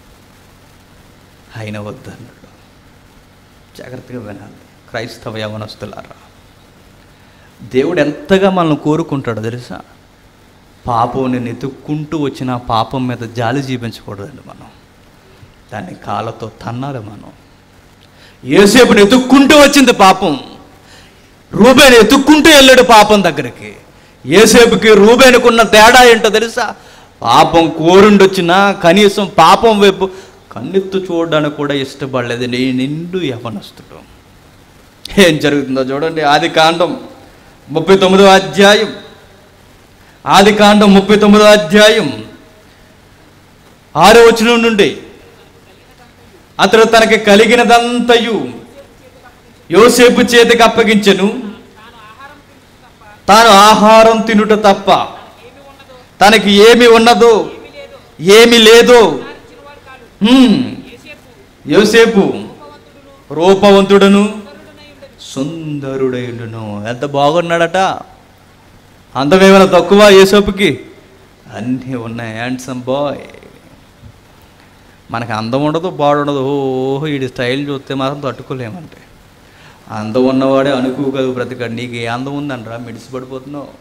Speaker 1: ఆయన వద్దన్నాడు జాగ్రత్తగా వినాలి క్రైస్తవ యవనస్తులారా దేవుడు ఎంతగా మనల్ని కోరుకుంటాడో తెలుసా పాపం నేను ఎతుక్కుంటూ వచ్చిన ఆ పాపం మీద జాలి జీవించకూడదండి మనం దాన్ని కాళ్ళతో తన్నాలి మనం ఏసేపుని ఎతుక్కుంటూ వచ్చింది పాపం రూబేను ఎతుక్కుంటూ వెళ్ళాడు పాపం దగ్గరికి ఏసేపుకి రూబేనుకున్న తేడా ఏంటో తెలుసా పాపం కోరుండొచ్చినా కనీసం పాపం వైపు కన్నెత్తు చూడడానికి కూడా ఇష్టపడలేదు నీ నిండు యవనస్తుడు ఏం జరుగుతుందో చూడండి ఆది కాండం ముప్పై తొమ్మిదో అధ్యాయం ఆది కాండం ముప్పై తొమ్మిదో అధ్యాయం ఆరో వచనం నుండి అతడు తనకి కలిగినదంతయు యోసేపు చేతికి అప్పగించెను తాను ఆహారం తినుట తప్ప తనకి ఏమి ఉన్నదో ఏమి లేదో హ్మ్. యోసేపు రూపవంతుడను సుందరుడైండును ఎంత బాగున్నాడట అందమేమైనా తక్కువ యేసోపుకి అన్నీ ఉన్నాయి హ్యాండ్సమ్ బాయ్ మనకి అందం ఉండదు బాడుండదు ఓహో వీడి స్టైల్ చూస్తే మాత్రం తట్టుకోలేమంటే అందం ఉన్నవాడే అనుకోగలవు బ్రతికాడు నీకు ఏ అందం ఉందనరా మిడిసి పడిపోతున్నావు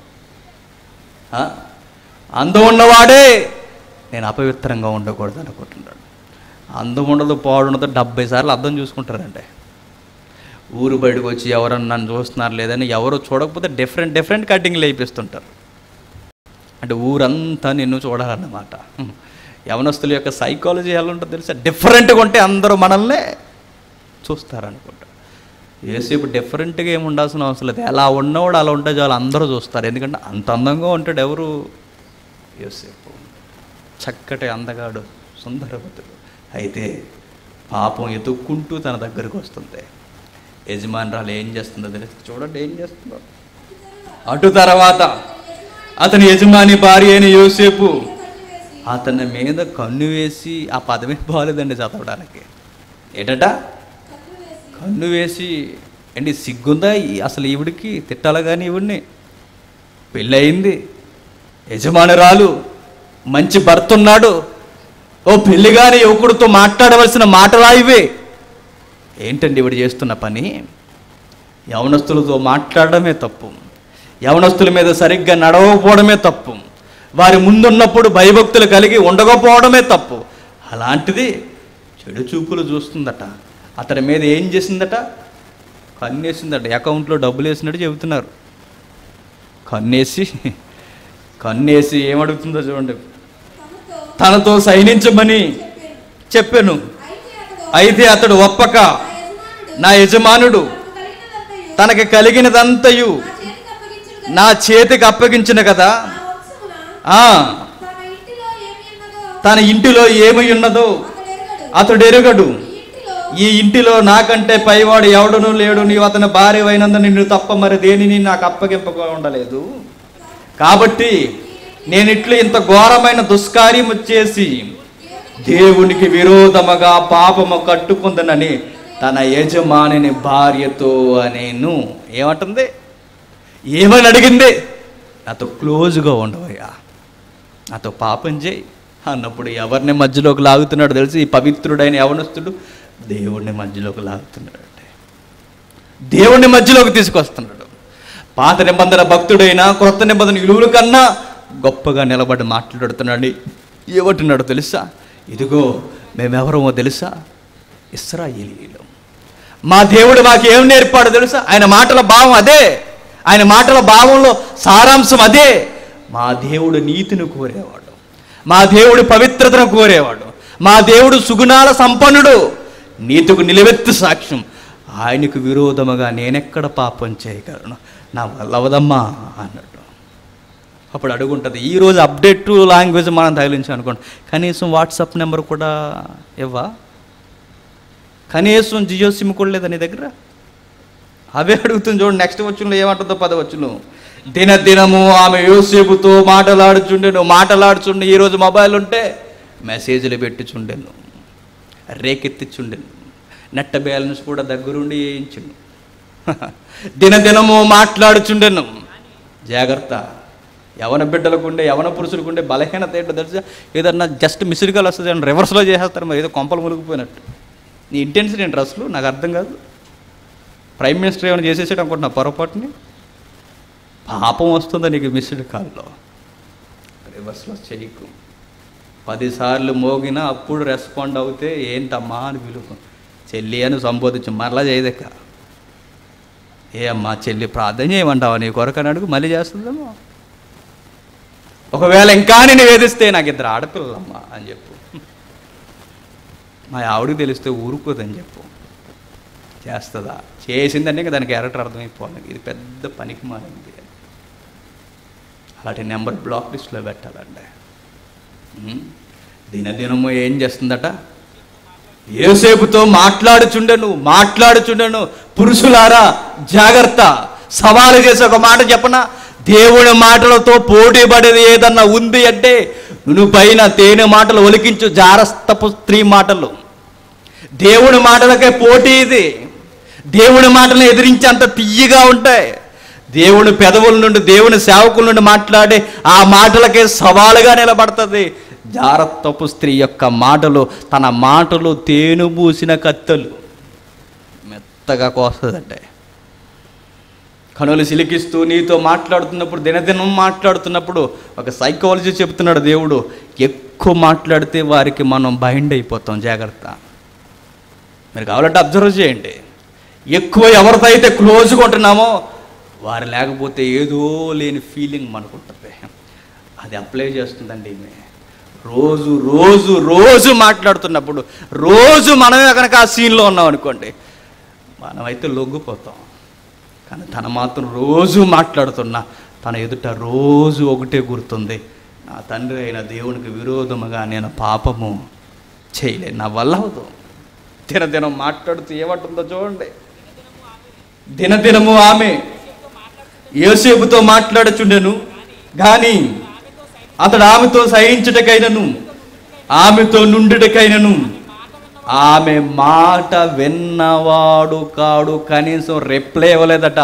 Speaker 1: ఆ? అందం ఉన్నవాడే నేను అపవిత్రంగా ఉండకూడదు అనుకుంటున్నాడు అందం ఉండదు పాడుండదు డెబ్బై సార్లు అర్థం చూసుకుంటారంటే ఊరు బయటకు వచ్చి ఎవరన్నా నన్ను చూస్తున్నారు లేదని ఎవరు చూడకపోతే డిఫరెంట్ డిఫరెంట్ కటింగ్లు వేయిస్తుంటారు అంటే ఊరంతా నిన్ను చూడాలన్నమాట హ్మ్. యవనస్తుల యొక్క సైకాలజీ ఎలా ఉంటుందో తెలుసా డిఫరెంట్గా ఉంటే అందరూ మనల్నే చూస్తారనుకుంటా ఏసేపు డిఫరెంట్గా ఏమి ఉండాల్సిన అవసరం లేదు ఎలా ఉన్నవాడు అలా ఉంటే చాలు అందరూ చూస్తారు ఎందుకంటే అంత అందంగా ఉంటాడు ఎవరు యోసేపు చక్కటి అందగాడు సుందరవతుడు అయితే పాపం ఎతుక్కుంటూ తన దగ్గరకు వస్తుంది యజమానురాలు ఏం చేస్తుందో తెలుసు చూడండి ఏం చేస్తుందో అటు తర్వాత అతని యజమాని భార్య అయిన యోసేపు అతని మీద కన్ను వేసి ఆ పదమే బాగాలేదండి చదవడానికి ఏంటట కన్ను వేసి ఏంటి సిగ్గుందా ఈ- అసలు ఈవిడికి తిట్టాల కానీ ఈవిడిని పెళ్ళయింది యజమానురాలు మంచి భర్త ఉన్నాడు ఓ పెళ్లిగాని యువకుడితో మాట్లాడవలసిన మాటలా ఇవే ఏంటండి ఈవిడ చేస్తున్న పని యవనస్తులతో మాట్లాడడమే తప్పు యవనస్తుల మీద సరిగ్గా నడవకపోవడమే తప్పు వారి ముందున్నప్పుడు భయభక్తులు కలిగి ఉండకపోవడమే తప్పు అలాంటిది చెడు చూపులు చూస్తుందట అతని మీద ఏం చేసిందట కన్నేసిందట అకౌంట్లో డబ్బులు వేసినట్టు చెబుతున్నారు కన్నేసి కన్నేసి ఏమడుగుతుందో చూడండి
Speaker 2: తనతో
Speaker 1: తనతో సైనించమని
Speaker 2: చెప్పాను
Speaker 1: చెప్పాను
Speaker 2: అయితే అతడు
Speaker 1: అయితే అతడు ఒప్పక
Speaker 2: నా యజమానుడు
Speaker 1: నా యజమానుడు
Speaker 2: తనకు కలిగినదంతయు
Speaker 1: తనకి కలిగినదంతయు
Speaker 2: నా చేతికి
Speaker 1: నా చేతికి
Speaker 2: అప్పగించును కదా.
Speaker 1: అప్పగించిన కదా
Speaker 2: ఆ వంశమున
Speaker 1: ఆ
Speaker 2: తన ఇంటిలో ఏమి ఉన్నదో
Speaker 1: తన ఇంటిలో ఏమి ఉన్నదో
Speaker 2: అతడు ఎరుగడు.
Speaker 1: అతడు ఎరుగడు
Speaker 2: ఈ ఇంటిలో
Speaker 1: ఈ ఇంటిలో నాకంటే పైవాడు ఎవడనూ లేడు నీవు అతని భార్య అయినందు నిన్ను తప్ప మరి దేనిని నాకు అప్పగింపగా ఉండలేదు కాబట్టి నేను ఇట్లు ఇంత ఘోరమైన దుష్కార్యము చేసి దేవునికి విరోధముగా పాపము కట్టుకుందనని తన యజమానిని భార్యతో అనేను ఏమంటుంది ఏమని అడిగింది నాతో క్లోజ్గా ఉండవయ్యా నాతో పాపం చేయి అన్నప్పుడు ఎవరిని మధ్యలోకి లాగుతున్నాడు తెలిసి ఈ పవిత్రుడైన యవనస్తుడు దేవుడిని మధ్యలోకి లాగుతున్నాడు అంటే దేవుడిని మధ్యలోకి తీసుకొస్తున్నాడు పాత నిబంధన భక్తుడైన క్రొత్త నిబంధన విలువల కన్నా గొప్పగా నిలబడి మాట్లాడుతున్నాడు ఏమంటున్నాడు తెలుసా ఇదిగో మేమెవరమో తెలుసా ఇస్రాయేలీలు మా దేవుడు మాకు ఏం నేర్పాడో తెలుసా ఆయన మాటల భావం అదే ఆయన మాటల భావంలో సారాంశం అదే మా దేవుడు నీతిని కోరేవాడు మా దేవుడు పవిత్రతను కోరేవాడు మా దేవుడు సుగుణాల సంపన్నుడు నీతికు నిలవెత్తు సాక్ష్యం ఆయనకు విరోధముగా నేనెక్కడ పాపం చేయగలను నా వల్ల అవదమ్మా అన్నట్టు అప్పుడు అడుగుంటుంది ఈరోజు అప్డేట్ లాంగ్వేజ్ మనం తగిలించాం అనుకోండి కనీసం వాట్సాప్ నెంబర్ కూడా ఇవ్వా కనీసం జియో సిమ్ కూడా లేదా నీ దగ్గర అవే అడుగుతుంది చూడండి నెక్స్ట్ వచ్చులో ఏమంటుందో పద వచ్చును దిన దినము ఆమె యోసేపుతో మాటలాడుచుండెను మాటలాడుచుండే ఈరోజు మొబైల్ ఉంటే మెసేజ్లు పెట్టుచుండెను రేకెత్తిచుండెను నెట్ బ్యాలెన్స్ కూడా దగ్గరుండి వేయించును దినదినము మాట్లాడుచుండెను జాగ్రత్త యవన బిడ్డలకుండే యవన పురుషులకుండే బలహీనత ఏంటో తెలుసా ఏదన్నా జస్ట్ మిస్డ్ కాల్ వస్తుంది అని రివర్స్లో చేసేస్తారు మరి ఏదో కొంపలు మునిగిపోయినట్టు నీ ఇంటెన్షన్ ఏంటి అసలు నాకు అర్థం కాదు ప్రైమ్ మినిస్టర్ ఏమైనా చేసేసాడు అనుకుంటున్నా పొరపాటుని పాపం వస్తుందా నీకు మిస్డ్ కాల్లో రివర్స్లో చేయకు పదిసార్లు మోగినా అప్పుడు రెస్పాండ్ అవుతే ఏంటమ్మా అని పిలుపు చెల్లి అని సంబోధించు మరలా చేయదక్క ఏ అమ్మా చెల్లి ప్రార్థన చేయమంటావా నీ కొరకు అని అడుగు మళ్ళీ చేస్తుందేమో ఒకవేళ ఇంకా నేను వేధిస్తే నాకు ఇద్దరు ఆడపిల్లలమ్మా అని చెప్పు మా ఆవిడకి తెలిస్తే ఊరుకోదని చెప్పు చేస్తుందా చేసిందంటే ఇంకా దానికి క్యారెక్టర్ అర్థమైపోవాలి ఇది పెద్ద పనికి మారింది అలాంటి నెంబర్ బ్లాక్ లిస్ట్లో పెట్టాలండి ఉమ్. దినదినము ఏం చేస్తుందట ఏసేపుతో మాట్లాడుచుండెను మాట్లాడుచుండెను పురుషులారా జాగ్రత్త సవాలు చేసి ఒక మాట చెప్పనా దేవుని మాటలతో పోటీ పడేది ఏదన్నా ఉంది అంటే నువ్వు పైన తేనె మాటలు ఒలికించు జారస్తపు స్త్రీ మాటలు దేవుని మాటలకే పోటీ ఇది దేవుని మాటలను ఎదిరించి అంత తియ్యగా ఉంటాయి దేవుని పెదవుల నుండి దేవుని సేవకుల నుండి మాట్లాడే ఆ మాటలకే సవాలుగా నిలబడుతుంది జారత్వపు స్త్రీ యొక్క మాటలు తన మాటలు తేనుబూసిన కత్తెలు మెత్తగా కోస్తుందంటే కనులు సిలికిస్తూ నీతో మాట్లాడుతున్నప్పుడు దినదినం మాట్లాడుతున్నప్పుడు ఒక సైకాలజీ చెప్తున్నాడు దేవుడు ఎక్కువ మాట్లాడితే వారికి మనం బైండ్ అయిపోతాం జాగ్రత్త మీరు కావాలంటే అబ్జర్వ్ చేయండి ఎక్కువ ఎవరితో అయితే క్లోజ్గా ఉంటున్నామో వారు లేకపోతే ఏదో లేని ఫీలింగ్ మనకు ఉంటుంది అది అప్లై చేస్తుందండి ఈమె రోజు రోజు రోజు మాట్లాడుతున్నప్పుడు రోజు మనమే కనుక ఆ సీన్లో ఉన్నాం అనుకోండి మనమైతే లొంగిపోతాం కానీ తన మాత్రం రోజు మాట్లాడుతున్నా తన ఎదుట రోజు ఒకటే గుర్తుంది నా తండ్రి అయిన దేవునికి విరోధముగా నేను పాపము చేయలే నా వల్ల అవదు దినదినం మాట్లాడుతూ ఏమంటుందో చూడండి దినదినము ఆమె యోసేపుతో మాట్లాడుచుండెను కానీ అతడు ఆమెతో సహించుటకైనను ఆమెతో నుండుటకైనను ఆమె మాట విన్నవాడు కాడు కనీసం రిప్లై ఇవ్వలేదట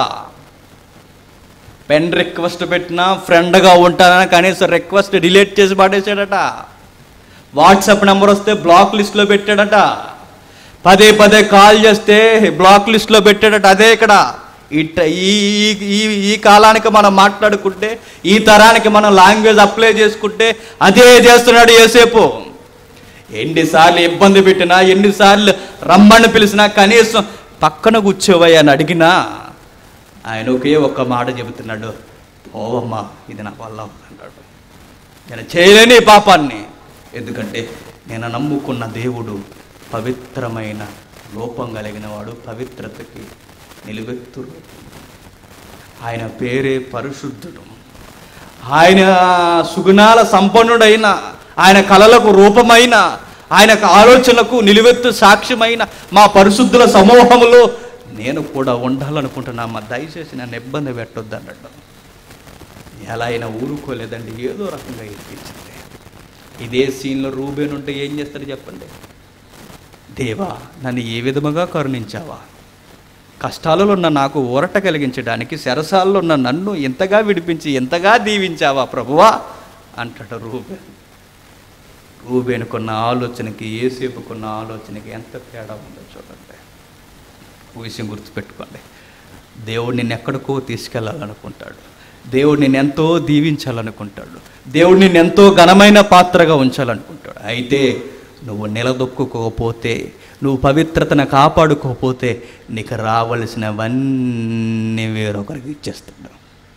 Speaker 1: పెన్ రిక్వెస్ట్ పెట్టినా ఫ్రెండ్గా ఉంటానని కనీసం రిక్వెస్ట్ డిలీట్ చేసి పడేసాడట వాట్సాప్ నెంబర్ వస్తే బ్లాక్ లిస్ట్లో పెట్టాడట పదే పదే కాల్ చేస్తే బ్లాక్ లిస్ట్లో పెట్టాడట అదే ఇక్కడ ఇట్ ఈ ఈ- ఈ ఈ కాలానికి మనం మాట్లాడుకుంటే ఈ తరానికి మనం లాంగ్వేజ్ అప్లై చేసుకుంటే అదే చేస్తున్నాడు ఏసేపు ఎన్నిసార్లు ఇబ్బంది పెట్టినా ఎన్నిసార్లు రమ్మని పిలిచినా కనీసం పక్కన కూర్చోవయ్యా అని అడిగినా ఆయన ఒకే ఒక్క మాట చెబుతున్నాడు ఓవమ్మా ఇది నా వల్ల అన్నాడు నేను చేయలేని ఈ పాపాన్ని ఎందుకంటే నేను నమ్ముకున్న దేవుడు పవిత్రమైన రూపం కలిగిన వాడు పవిత్రతకి నిలువెత్తు రూపం. ఆయన పేరే పరిశుద్ధుడు ఆయన సుగుణాల సంపన్నుడైన ఆయన కళలకు రూపమైన ఆయన ఆలోచనలకు నిలువెత్తు సాక్ష్యమైన మా పరిశుద్ధుల సమూహములో నేను కూడా ఉండాలనుకుంటున్నామా దయచేసి నన్ను ఇబ్బంది పెట్టొద్దు అన్నట్టు ఎలా అయినా ఊరుకోలేదండి ఏదో రకంగా ఇరిపించింది ఇదే సీన్లో రూబేన్ ఉంటే ఏం చేస్తాడు చెప్పండి దేవా నన్ను ఏ విధముగా కరుణించావా కష్టాలలో ఉన్న నాకు ఊరట కలిగించడానికి శరసాల్లో ఉన్న నన్ను ఎంతగా విడిపించి ఎంతగా దీవించావా ప్రభువా అంటాడు రూబేన్ రూబేనుకున్న ఆలోచనకి ఏసేపుకున్న ఆలోచనకి ఎంత తేడా ఉందో చూడండి ఒక విషయం గుర్తుపెట్టుకోండి దేవుడు నిన్ను ఎక్కడికో తీసుకెళ్ళాలనుకుంటాడు దేవుడు నిన్ను ఎంతో దీవించాలనుకుంటాడు దేవుడు నిన్ను ఎంతో ఘనమైన పాత్రగా ఉంచాలనుకుంటాడు అయితే నువ్వు నిలదొక్కుకోకపోతే నువ్వు పవిత్రతను కాపాడుకోకపోతే నీకు రావలసినవన్నీ వేరొకరికి ఇచ్చేస్తాడు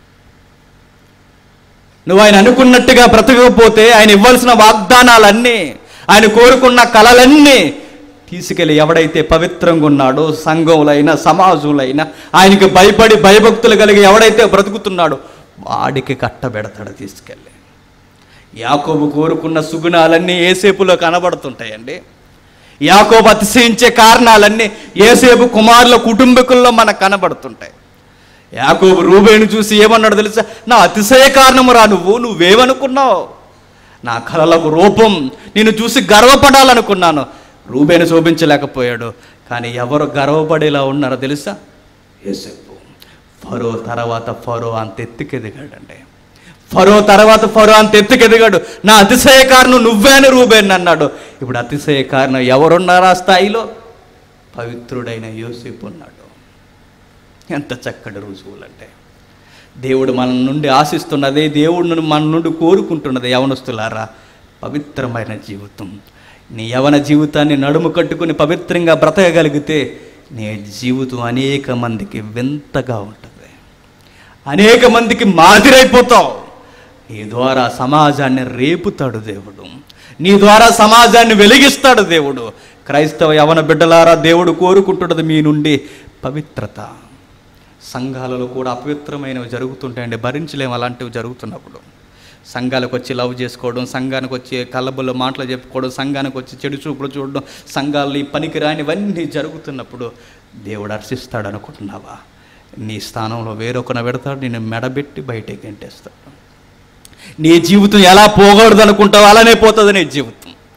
Speaker 1: నువ్వు ఆయన అనుకున్నట్టుగా బ్రతకకపోతే ఆయన ఇవ్వాల్సిన వాగ్దానాలన్నీ ఆయన కోరుకున్న కళలన్నీ తీసుకెళ్ళి ఎవడైతే పవిత్రంగా ఉన్నాడో సంఘములైనా సమాజంలైనా ఆయనకి భయపడి భయభక్తులు కలిగి ఎవడైతే బ్రతుకుతున్నాడో వాడికి కట్టబెడతాడు తీసుకెళ్ళి యాకోబు కోరుకున్న సుగుణాలన్నీ ఏసేపులో కనబడుతుంటాయండి యాకోబు అతిశయించే కారణాలన్నీ ఏసేపు కుమారుల కుటుంబకుల్లో మనకు కనబడుతుంటాయి యాకోబు రూబేను చూసి ఏమన్నాడు తెలుసా నా అతిశయ కారణము రా నువ్వు నువ్వేమనుకున్నావు నా కళలకు రూపం నేను చూసి గర్వపడాలనుకున్నాను రూబేను శోభించలేకపోయాడు కానీ ఎవరు గర్వపడేలా ఉన్నారో తెలుసా యేసేపు ఫరో తర్వాత ఫరో అంత ఎత్తుకెదిగాడండి ఫరో తర్వాత ఫరో అంత ఎత్తుకెదిగాడు నా అతిశయ కారణం నువ్వే అని రూబేన్ అన్నాడు ఇప్పుడు అతిశయ కారణం ఎవరున్నారు ఆ స్థాయిలో పవిత్రుడైన యోసేపు ఉన్నాడు ఎంత చక్కటి రుజువులంటే దేవుడు మన నుండి ఆశిస్తున్నదే దేవుడు మన నుండి కోరుకుంటున్నది యవనస్తులారా పవిత్రమైన జీవితం నీ యవన జీవితాన్ని నడుము కట్టుకుని పవిత్రంగా బ్రతకగలిగితే నీ జీవితం అనేక మందికి వింతగా ఉంటుంది అనేక మందికి మాదిరైపోతావు నీ ద్వారా సమాజాన్ని రేపుతాడు దేవుడు నీ ద్వారా సమాజాన్ని వెలిగిస్తాడు దేవుడు క్రైస్తవ యవన బిడ్డలారా దేవుడు కోరుకుంటున్నది మీ నుండి పవిత్రత సంఘాలలో కూడా అపవిత్రమైనవి జరుగుతుంటాయండి భరించలేము అలాంటివి జరుగుతున్నప్పుడు సంఘాలకు వచ్చి లవ్ చేసుకోవడం సంఘానికి వచ్చి కళ్ళబుల్లో మాటలు చెప్పుకోవడం సంఘానికి వచ్చి చెడు చూపులు చూడడం సంఘాల్లో ఈ పనికి రానివన్నీ జరుగుతున్నప్పుడు దేవుడు హర్షిస్తాడు అనుకుంటున్నావా నీ స్థానంలో వేరొకన పెడతాడు నేను మెడబెట్టి బయటకి గంటేస్తాడు నీ జీవితం ఎలా పోకూడదు అనుకుంటావు అలానే పోతుంది నీ జీవితం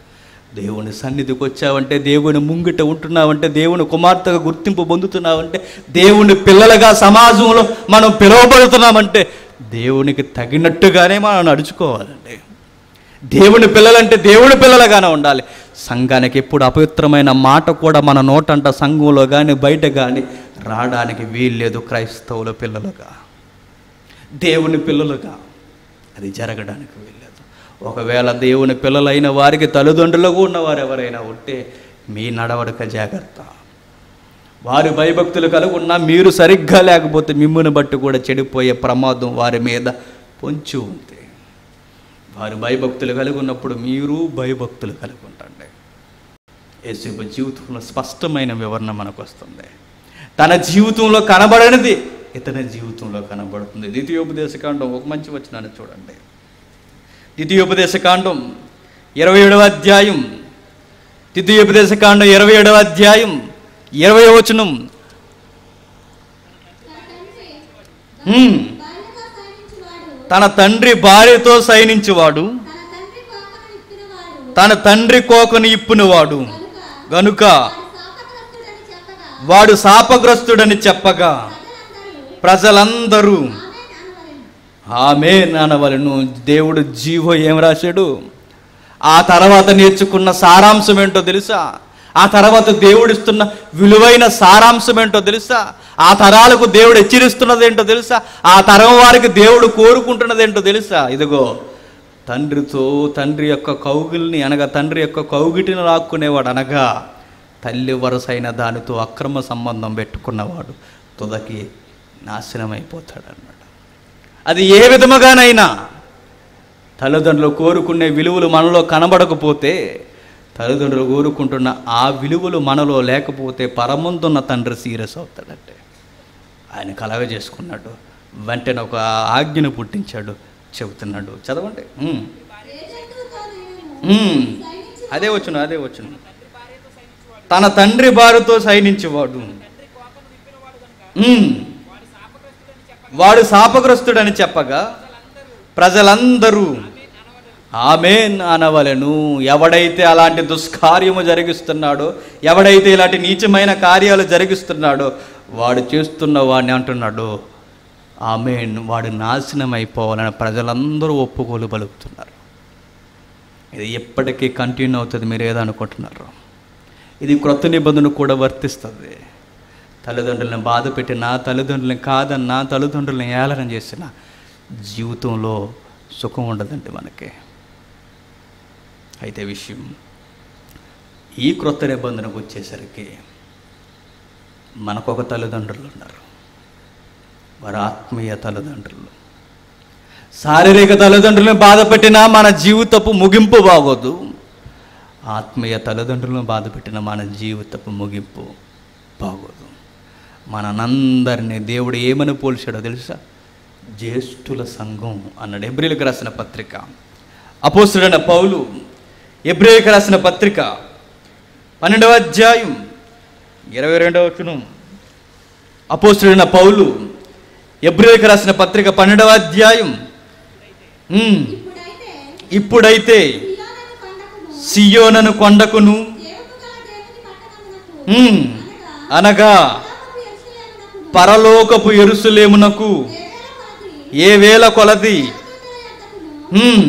Speaker 1: దేవుని సన్నిధికి వచ్చావంటే దేవుని ముంగిట ఉంటున్నావంటే దేవుని కుమార్తెగా గుర్తింపు పొందుతున్నావంటే దేవుని పిల్లలుగా సమాజంలో మనం పిలువబడుతున్నామంటే దేవునికి తగినట్టుగానే మనం నడుచుకోవాలండి దేవుని పిల్లలంటే దేవుని పిల్లలుగానే ఉండాలి సంఘానికి ఎప్పుడు అపవిత్రమైన మాట కూడా మన నోటంట సంఘంలో కానీ బయట కానీ రావడానికి వీల్లేదు క్రైస్తవుల పిల్లలుగా దేవుని పిల్లలుగా అది జరగడానికి వీల్లేదు ఒకవేళ దేవుని పిల్లలైన వారికి తల్లిదండ్రులుగా ఉన్నవారు ఎవరైనా ఉంటే మీ నడవడిక జాగ్రత్త వారి భయభక్తులు కలిగి ఉన్నా మీరు సరిగ్గా లేకపోతే మిమ్మల్ని బట్టి కూడా చెడిపోయే ప్రమాదం వారి మీద పొంచి ఉంది వారు భయభక్తులు కలిగి ఉన్నప్పుడు మీరు భయభక్తులు కలిగి ఉండండి యేసుపు జీవితంలో స్పష్టమైన వివరణ మనకు వస్తుంది తన జీవితంలో కనబడనిది ఇతని జీవితంలో కనబడుతుంది ద్వితీయోపదేశకాండం ఒక మంచి వచనాన్ని చూడండి ద్వితీయోపదేశకాండం ఇరవై ఏడవ అధ్యాయం ద్వితీయోపదేశకాండం ఇరవై ఏడవ అధ్యాయం ఇరవై వచనం హ్మ్.
Speaker 2: బాల్యగా సాగించువాడు
Speaker 1: తన తండ్రి భార్యతో సైనించువాడు
Speaker 2: తన తండ్రి కోపను ఇప్పినవాడు
Speaker 1: తన తండ్రి కోకను ఇప్పునువాడు
Speaker 2: కనుక
Speaker 1: గనుక
Speaker 2: వాడు శాపగ్రస్తుడని చెప్పగా
Speaker 1: వాడు శాపగ్రస్తుడని చెప్పగా
Speaker 2: ప్రజలందరూ
Speaker 1: ప్రజలందరూ
Speaker 2: ఆమె అనవలెను
Speaker 1: ఆమె అనవలను దేవుడు జీవో ఏం రాశాడు ఆ తర్వాత నేర్చుకున్న సారాంశం ఏంటో తెలుసా ఆ తర్వాత దేవుడు ఇస్తున్న విలువైన సారాంశం ఏంటో తెలుసా ఆ తరాలకు దేవుడు హెచ్చరిస్తున్నది ఏంటో తెలుసా ఆ తరం వారికి దేవుడు కోరుకుంటున్నది ఏంటో తెలుసా ఇదిగో తండ్రితో తండ్రి యొక్క కౌగిల్ని అనగా తండ్రి యొక్క కౌగిటిని లాక్కునేవాడు అనగా తల్లి వరసైన దానితో అక్రమ సంబంధం పెట్టుకున్నవాడు తుదకి నాశనమైపోతాడు అన్నాడు అది ఏ విధముగానైనా తల్లిదండ్రులు కోరుకునే విలువలు మనలో కనబడకపోతే తల్లిదండ్రులు కోరుకుంటున్న ఆ విలువలు మనలో లేకపోతే పరముందున్న తండ్రి సీరియస్ అవుతాడంటే ఆయన కలగ చేసుకున్నాడు వెంటనే ఒక ఆజ్ఞను పుట్టించాడు చెబుతున్నాడు చదవండి ఉమ్.
Speaker 2: ఏ జంతువుతోనైనను
Speaker 1: ఉమ్.
Speaker 2: సైనించు
Speaker 1: అదే వచ్చును అదే వచ్చును తన తండ్రి బారుతో సైనించేవాడు ఉమ్. వాడు శాపగ్రస్తుడని చెప్పగా ప్రజలందరూ ఆమెన్ అనవలెను ఎవడైతే అలాంటి దుష్కార్యము జరిగిస్తున్నాడో ఎవడైతే ఇలాంటి నీచమైన కార్యాలు జరిగిస్తున్నాడో వాడు చేస్తున్న వాడిని అంటున్నాడు ఆమెన్ వాడు నాశనం అయిపోవాలని ప్రజలందరూ ఒప్పుకోలు పలుకుతున్నారు ఇది ఎప్పటికీ కంటిన్యూ అవుతుంది మీరు ఏదనుకుంటున్నారు ఇది క్రొత్త నిబంధన కూడా వర్తిస్తుంది తల్లిదండ్రులను బాధ పెట్టినా తల్లిదండ్రులను కాదన్నా తల్లిదండ్రులను ఏలనం చేసిన జీవితంలో సుఖం ఉండదండి మనకి అయితే విషయం ఈ క్రొత్త నిబంధనకు వచ్చేసరికి మనకొక తల్లిదండ్రులు ఉన్నారు వారి ఆత్మీయ తల్లిదండ్రులు శారీరక తల్లిదండ్రులను బాధ పెట్టినా మన జీవితపు ముగింపు బాగోదు ఆత్మీయ తల్లిదండ్రులను బాధ పెట్టిన మన జీవితపు ముగింపు బాగోదు మనందరినీ దేవుడు ఏమని పోల్చాడో తెలుసా జ్యేష్ఠుల సంఘం అన్నాడు ఎబ్రిలకు రాసిన పత్రిక అపోస్తుడైన పౌలు ఎబ్రిలకు రాసిన పత్రిక పన్నెండవ అధ్యాయం ఇరవై రెండవ వచనం అపోస్తుడైన పౌలు ఎబ్రిలకు రాసిన పత్రిక పన్నెండవ అధ్యాయం ఉమ్,
Speaker 2: ఇప్పుడైతే
Speaker 1: ఇప్పుడైతే
Speaker 2: సియోనను కొండకును
Speaker 1: సియోనను కొండకును
Speaker 2: దేవుడుగల దేవుని పట్టణమునకు
Speaker 1: ఉమ్, అనగా
Speaker 2: పరలోకపు యెరూషలేమునకు
Speaker 1: పరలోకపు ఎరుసలేమునకు
Speaker 2: ఏ వేల కొలది
Speaker 1: ఏ వేల కొలది
Speaker 2: పరలోకమందు
Speaker 1: ఉమ్,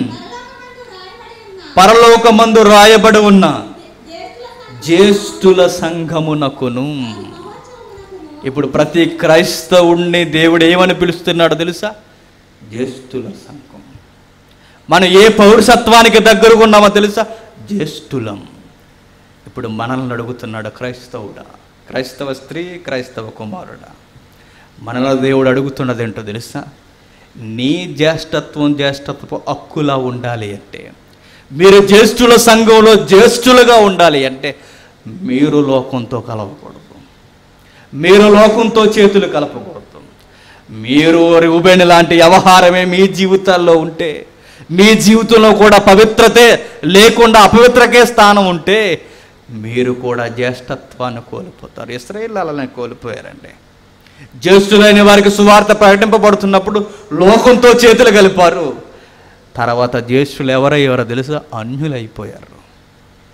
Speaker 2: పరలోకమందు రాయబడి ఉన్న
Speaker 1: పరలోకమందు రాయబడి ఉన్న
Speaker 2: జ్యేష్ఠుల
Speaker 1: జ్యేష్ఠుల సంఘమునకును
Speaker 2: మహోత్సవమునకును
Speaker 1: ఇప్పుడు ప్రతి క్రైస్తవుణ్ణి దేవుడు ఏమని పిలుస్తున్నాడో తెలుసా జ్యేష్ఠుల సంఘం మనం ఏ పౌరసత్వానికి దగ్గరగా ఉన్నామో తెలుసా జ్యేష్ఠులం ఇప్పుడు మనల్ని అడుగుతున్నాడు క్రైస్తవుడా క్రైస్తవ స్త్రీ క్రైస్తవ కుమారుడా మనలో దేవుడు అడుగుతున్నది ఏంటో తెలుసా నీ జ్యేష్ఠత్వం జ్యేష్ఠత్వపు హక్కులా ఉండాలి అంటే మీరు జ్యేష్ఠుల సంఘంలో జ్యేష్ఠులుగా ఉండాలి అంటే మీరు లోకంతో కలవకూడదు మీరు లోకంతో చేతులు కలపకూడదు మీరు రుబెని లాంటి వ్యవహారమే మీ జీవితాల్లో ఉంటే మీ జీవితంలో కూడా పవిత్రతే లేకుండా అపవిత్రకే స్థానం ఉంటే మీరు కూడా జ్యేష్ఠత్వాన్ని కోల్పోతారు ఇస్రాయేల్ అలానే కోల్పోయారండి జ్యేష్ఠులైన వారికి సువార్త ప్రకటింపబడుతున్నప్పుడు లోకంతో చేతులు కలిపారు తర్వాత జ్యేష్ఠులు ఎవరయ్యారో తెలుసా అన్యులైపోయారు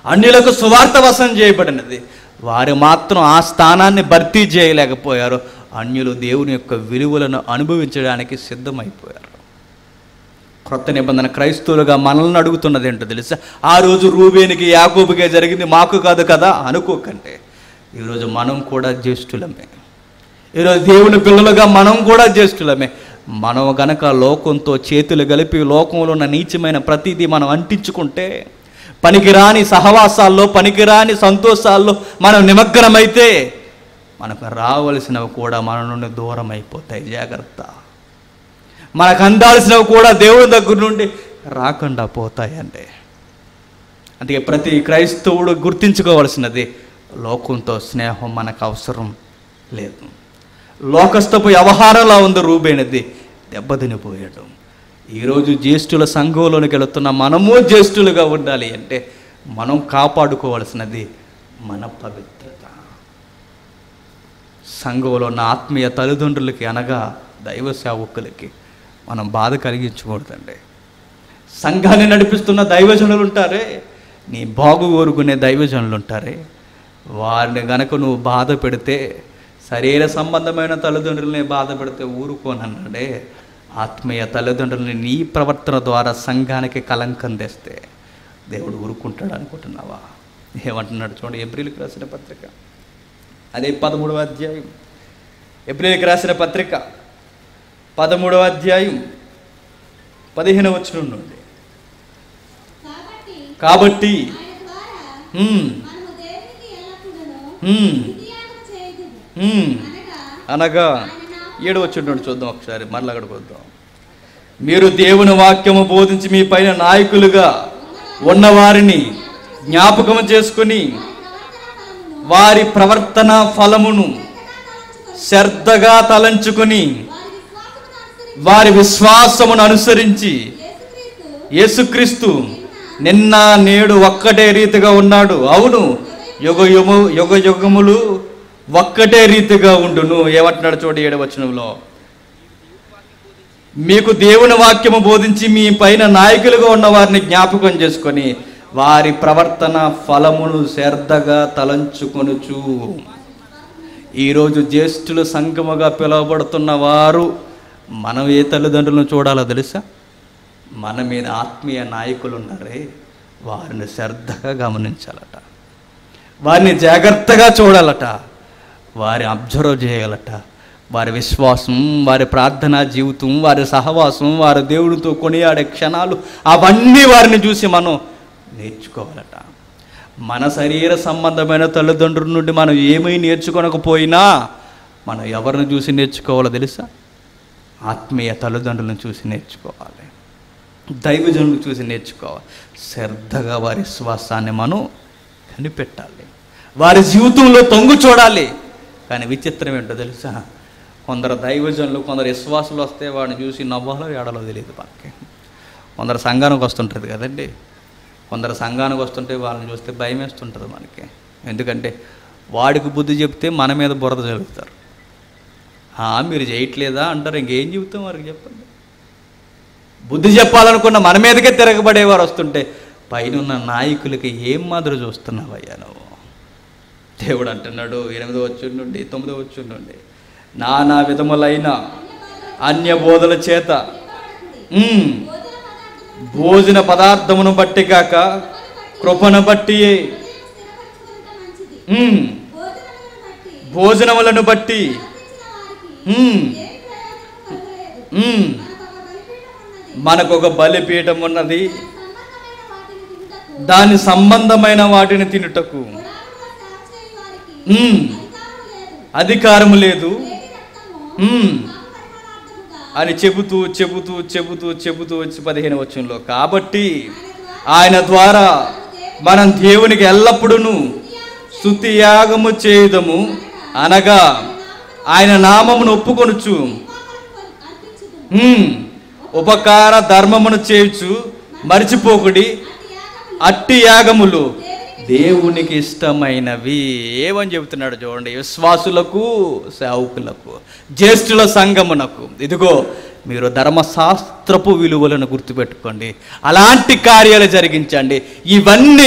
Speaker 1: అన్యులకు సువార్త వశం చేయబడినది వారు మాత్రం ఆ స్థానాన్ని భర్తీ చేయలేకపోయారు అన్యులు దేవుని యొక్క విలువలను అనుభవించడానికి సిద్ధమైపోయారు క్రొత్త నిబంధన క్రైస్తవులుగా మనల్ని అడుగుతున్నది ఏంటో తెలుసా ఆ రోజు రూబేనికి యాకోబుకే జరిగింది మాకు కాదు కదా అనుకోకండి ఈరోజు మనం కూడా జ్యేష్ఠులమే ఈరోజు దేవుని పిల్లలుగా మనం కూడా జ్యేష్ఠులమే మనం గనక లోకంతో చేతులు కలిపి లోకంలో ఉన్న నీచమైన ప్రతిదీ మనం అంటించుకుంటే పనికిరాని సహవాసాల్లో పనికిరాని సంతోషాల్లో మనం నిమగ్నమైతే మనకు రావలసినవి కూడా మన నుండి దూరం అయిపోతాయి జాగ్రత్త మనకు అందాల్సినవి కూడా దేవుని దగ్గర నుండి రాకుండా పోతాయండి అందుకే ప్రతి క్రైస్తవుడు గుర్తించుకోవాల్సినది లోకంతో స్నేహం మనకు అవసరం లేదు లోకస్తపు వ్యవహారంలో ఉంది రూబేనది దెబ్బతినిపోయాడు ఈరోజు జ్యేష్ఠుల సంఘంలోనికి వెళుతున్న మనము జ్యేష్ఠులుగా ఉండాలి అంటే మనం కాపాడుకోవాల్సినది మన పవిత్రత సంఘంలో ఉన్న ఆత్మీయ తల్లిదండ్రులకి అనగా దైవ సేవకులకి మనం బాధ కలిగించకూడదండి సంఘాన్ని నడిపిస్తున్న దైవజనులు ఉంటారే నీ బాగు కోరుకునే దైవజనులు ఉంటారే వారిని గనక నువ్వు బాధ పెడితే శరీర సంబంధమైన తల్లిదండ్రులని బాధ పెడితే ఊరుకోనన్నాడే ఆత్మీయ తల్లిదండ్రులని నీ ప్రవర్తన ద్వారా సంఘానికి కలంకం తెస్తే దేవుడు ఊరుకుంటాడు అనుకుంటున్నావా ఏమంటున్నాడు చూడండి ఏప్రిల్కి రాసిన పత్రిక అదే పదమూడవ అధ్యాయం ఏప్రిల్కి రాసిన పత్రిక పదమూడవ అధ్యాయం పదిహేను వచ్చిన నుండి
Speaker 2: కాబట్టి
Speaker 1: కాబట్టి
Speaker 2: ఆయన ద్వారా
Speaker 1: ఉమ్,
Speaker 2: మనము దేవునికి ఎల్లప్పుడూను
Speaker 1: ఉమ్,
Speaker 2: స్తుతియాగం చేయుదుము.
Speaker 1: ఉమ్,
Speaker 2: అనగా
Speaker 1: అనగా
Speaker 2: ఆయన నామమున
Speaker 1: ఏడు వచ్చినట్టు చూద్దాం ఒకసారి మరలా అక్కడికి వద్దాం మీరు దేవుని వాక్యము బోధించి మీ పైన నాయకులుగా ఉన్నవారిని జ్ఞాపకం చేసుకుని
Speaker 2: ప్రవర్తన ఫలమును
Speaker 1: వారి ప్రవర్తన ఫలమును శ్రద్ధగా తలంచుకుని
Speaker 2: వారి విశ్వాసమును అనుసరించి
Speaker 1: వారి విశ్వాసమును అనుసరించి
Speaker 2: యేసుక్రీస్తు
Speaker 1: యేసుక్రీస్తు నిన్న నేడు ఒక్కటే రీతిగా ఉన్నాడు అవును యుగ యుగము యుగ యుగములు ఒక్కటే రీతిగా ఉండును ఏమంటున్నాడు చూడు ఏడవచనంలో మీకు దేవుని వాక్యము బోధించి మీ పైన నాయకులుగా ఉన్న వారిని జ్ఞాపకం చేసుకొని వారి ప్రవర్తన ఫలమును శ్రద్ధగా తలంచుకొనుచు ఈరోజు జ్యేష్ఠులు సంగముగా పిలువబడుతున్న వారు మనం ఏ తల్లిదండ్రులను చూడాలో తెలుసా మన మీద ఆత్మీయ నాయకులు ఉన్నారే వారిని శ్రద్ధగా గమనించాలట వారిని జాగ్రత్తగా చూడాలట వారి అబ్జర్వ్ చేయాలట వారి విశ్వాసం వారి ప్రార్థనా జీవితం వారి సహవాసం వారి దేవుడితో కొనియాడే క్షణాలు అవన్నీ వారిని చూసి మనం నేర్చుకోవాలట మన శరీర సంబంధమైన తల్లిదండ్రుల నుండి మనం ఏమీ నేర్చుకోనకపోయినా మనం ఎవరిని చూసి నేర్చుకోవాలో తెలుసా ఆత్మీయ తల్లిదండ్రులను చూసి నేర్చుకోవాలి దైవజనులు చూసి నేర్చుకోవాలి శ్రద్ధగా వారి విశ్వాసాన్ని మనం కనిపెట్టాలి వారి జీవితంలో తొంగు చూడాలి కానీ విచిత్రం ఏంటో తెలుసా కొందరు దైవజనులు కొందరు విశ్వాసులు వస్తే వాడిని చూసి నవ్వాలో ఏడాలో తెలియదు మనకి కొందరు సంఘానికి వస్తుంటుంది కదండి కొందరు సంఘానికి వస్తుంటే వాళ్ళని చూస్తే భయం వేస్తుంటుంది మనకి ఎందుకంటే వాడికి బుద్ధి చెప్తే మన మీద బురద చదువుతారు "ఆ, మీరు చేయట్లేదా అంటారు ఇంకేం చెబుతాం వారికి చెప్పండి బుద్ధి చెప్పాలనుకున్న మన మీదకే తిరగబడేవారు వస్తుంటే పైన నాయకులకి ఏం మాదిరి చూస్తున్నావయ్యా నువ్వు దేవుడు అంటున్నాడు ఎనిమిదో వచ్చి నుండి తొమ్మిదో వచ్చి నుండి నానా విధములైన అన్య బోధల చేత ఉమ్, భోజన పదార్థమును బట్టి కాక కృపను బట్టి
Speaker 2: స్థిరపరచుకుంటే మంచిది
Speaker 1: ఉమ్,
Speaker 2: భోజనములను బట్టి
Speaker 1: భోజనములను బట్టి
Speaker 2: అర్పించిన వారికి
Speaker 1: ఉమ్,
Speaker 2: ఏమి ప్రయోజనం కలగలేదు
Speaker 1: ఉమ్,
Speaker 2: మనకు ఒక బలిపీఠం ఉన్నది
Speaker 1: మనకు ఒక బలిపీఠం ఉన్నది
Speaker 2: దాని సంబంధమైన వాటిని తింటకు
Speaker 1: దాని సంబంధమైన వాటిని తినుటకు
Speaker 2: పురాణములో సేవ చేయి వారికి
Speaker 1: ఉమ్,
Speaker 2: అధికారం లేదు
Speaker 1: అధికారము లేదు
Speaker 2: వేడి రక్తము
Speaker 1: ఉమ్,
Speaker 2: పాప పరిహారార్థముగా
Speaker 1: అని చెబుతూ చెబుతూ చెబుతూ చెబుతూ వచ్చి పదిహేను వచ్చంలో కాబట్టి
Speaker 2: ఆయన ద్వారా
Speaker 1: ఆయన ద్వారా మనం దేవునికి ఎల్లప్పుడూ స్తుతి యాగము చేయదము అనగా ఆయన నామమును ఒప్పుకొనుచు
Speaker 2: అర్పించుదు
Speaker 1: ఉమ్, ఉపకార ధర్మమును చేయుచు మరిచిపోకుడి అట్టి యాగములు దేవునికి ఇష్టమైనవి ఏమని చెబుతున్నాడు చూడండి విశ్వాసులకు సేవకులకు జ్యేష్ఠుల సంఘమునకు ఇదిగో మీరు ధర్మశాస్త్రపు విలువలను గుర్తుపెట్టుకోండి అలాంటి కార్యాలు జరిగించండి ఇవన్నీ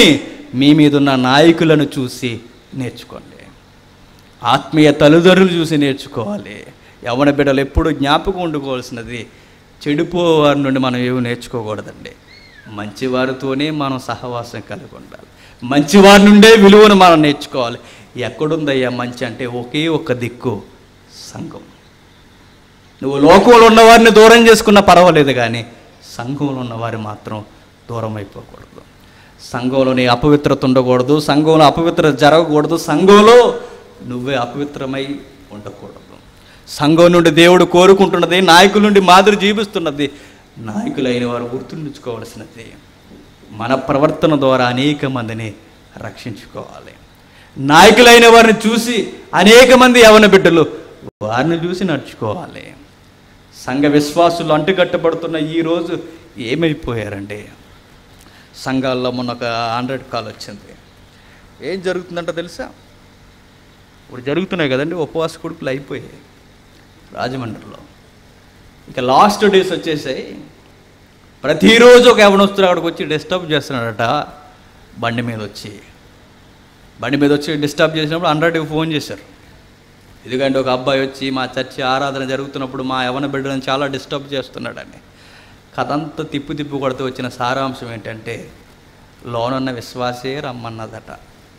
Speaker 1: మీ మీద ఉన్న నాయకులను చూసి నేర్చుకోండి ఆత్మీయ తల్లిదండ్రులు చూసి నేర్చుకోవాలి యవన బిడ్డలు ఎప్పుడు జ్ఞాపకం ఉండుకోవాల్సినది చెడిపోవారి నుండి మనం ఏమి నేర్చుకోకూడదండి మంచివారితోనే మనం సహవాసం కలిగి ఉండాలి మంచివారి నుండే విలువను మనం నేర్చుకోవాలి ఎక్కడుందయ్యా మంచి అంటే ఒకే ఒక్క దిక్కు సంఘం నువ్వు లోకంలో ఉన్నవారిని దూరం చేసుకున్నా పర్వాలేదు కానీ సంఘంలో ఉన్నవారు మాత్రం దూరం అయిపోకూడదు సంఘంలో నీ అపవిత్రత ఉండకూడదు సంఘంలో అపవిత్రత జరగకూడదు సంఘంలో నువ్వే అపవిత్రమై ఉండకూడదు సంఘం నుండి దేవుడు కోరుకుంటున్నది నాయకుల నుండి మాదిరి జీవిస్తున్నది నాయకులైన వారు గుర్తుంచుకోవాల్సినది మన ప్రవర్తన ద్వారా అనేక మందిని రక్షించుకోవాలి నాయకులైన వారిని చూసి అనేక మంది యవన బిడ్డలు వారిని చూసి నడుచుకోవాలి సంఘ విశ్వాసులు అంటుకట్టబడుతున్న ఈ రోజు ఏమైపోయారండి సంఘాల్లో మొన్న ఒక హండ్రెడ్ కాల్ వచ్చింది ఏం జరుగుతుందంట తెలుసా ఇప్పుడు జరుగుతున్నాయి కదండి ఉపవాస కొడుకులు అయిపోయాయి రాజమండ్రిలో ఇక లాస్ట్ డేస్ వచ్చేసాయి ప్రతిరోజు ఒక యవనొస్తుడు అక్కడికి వచ్చి డిస్టర్బ్ చేస్తున్నాడట బండి మీద వచ్చి బండి మీద వచ్చి డిస్టర్బ్ చేసినప్పుడు హండ్రెడ్కి ఫోన్ చేశారు ఎందుకంటే ఒక అబ్బాయి వచ్చి మా చర్చి ఆరాధన జరుగుతున్నప్పుడు మా యవన బిడ్డలను చాలా డిస్టర్బ్ చేస్తున్నాడని కథంతా తిప్పు తిప్పు కొడితే వచ్చిన సారాంశం ఏంటంటే లోనున్న విశ్వాసే రమ్మన్నదట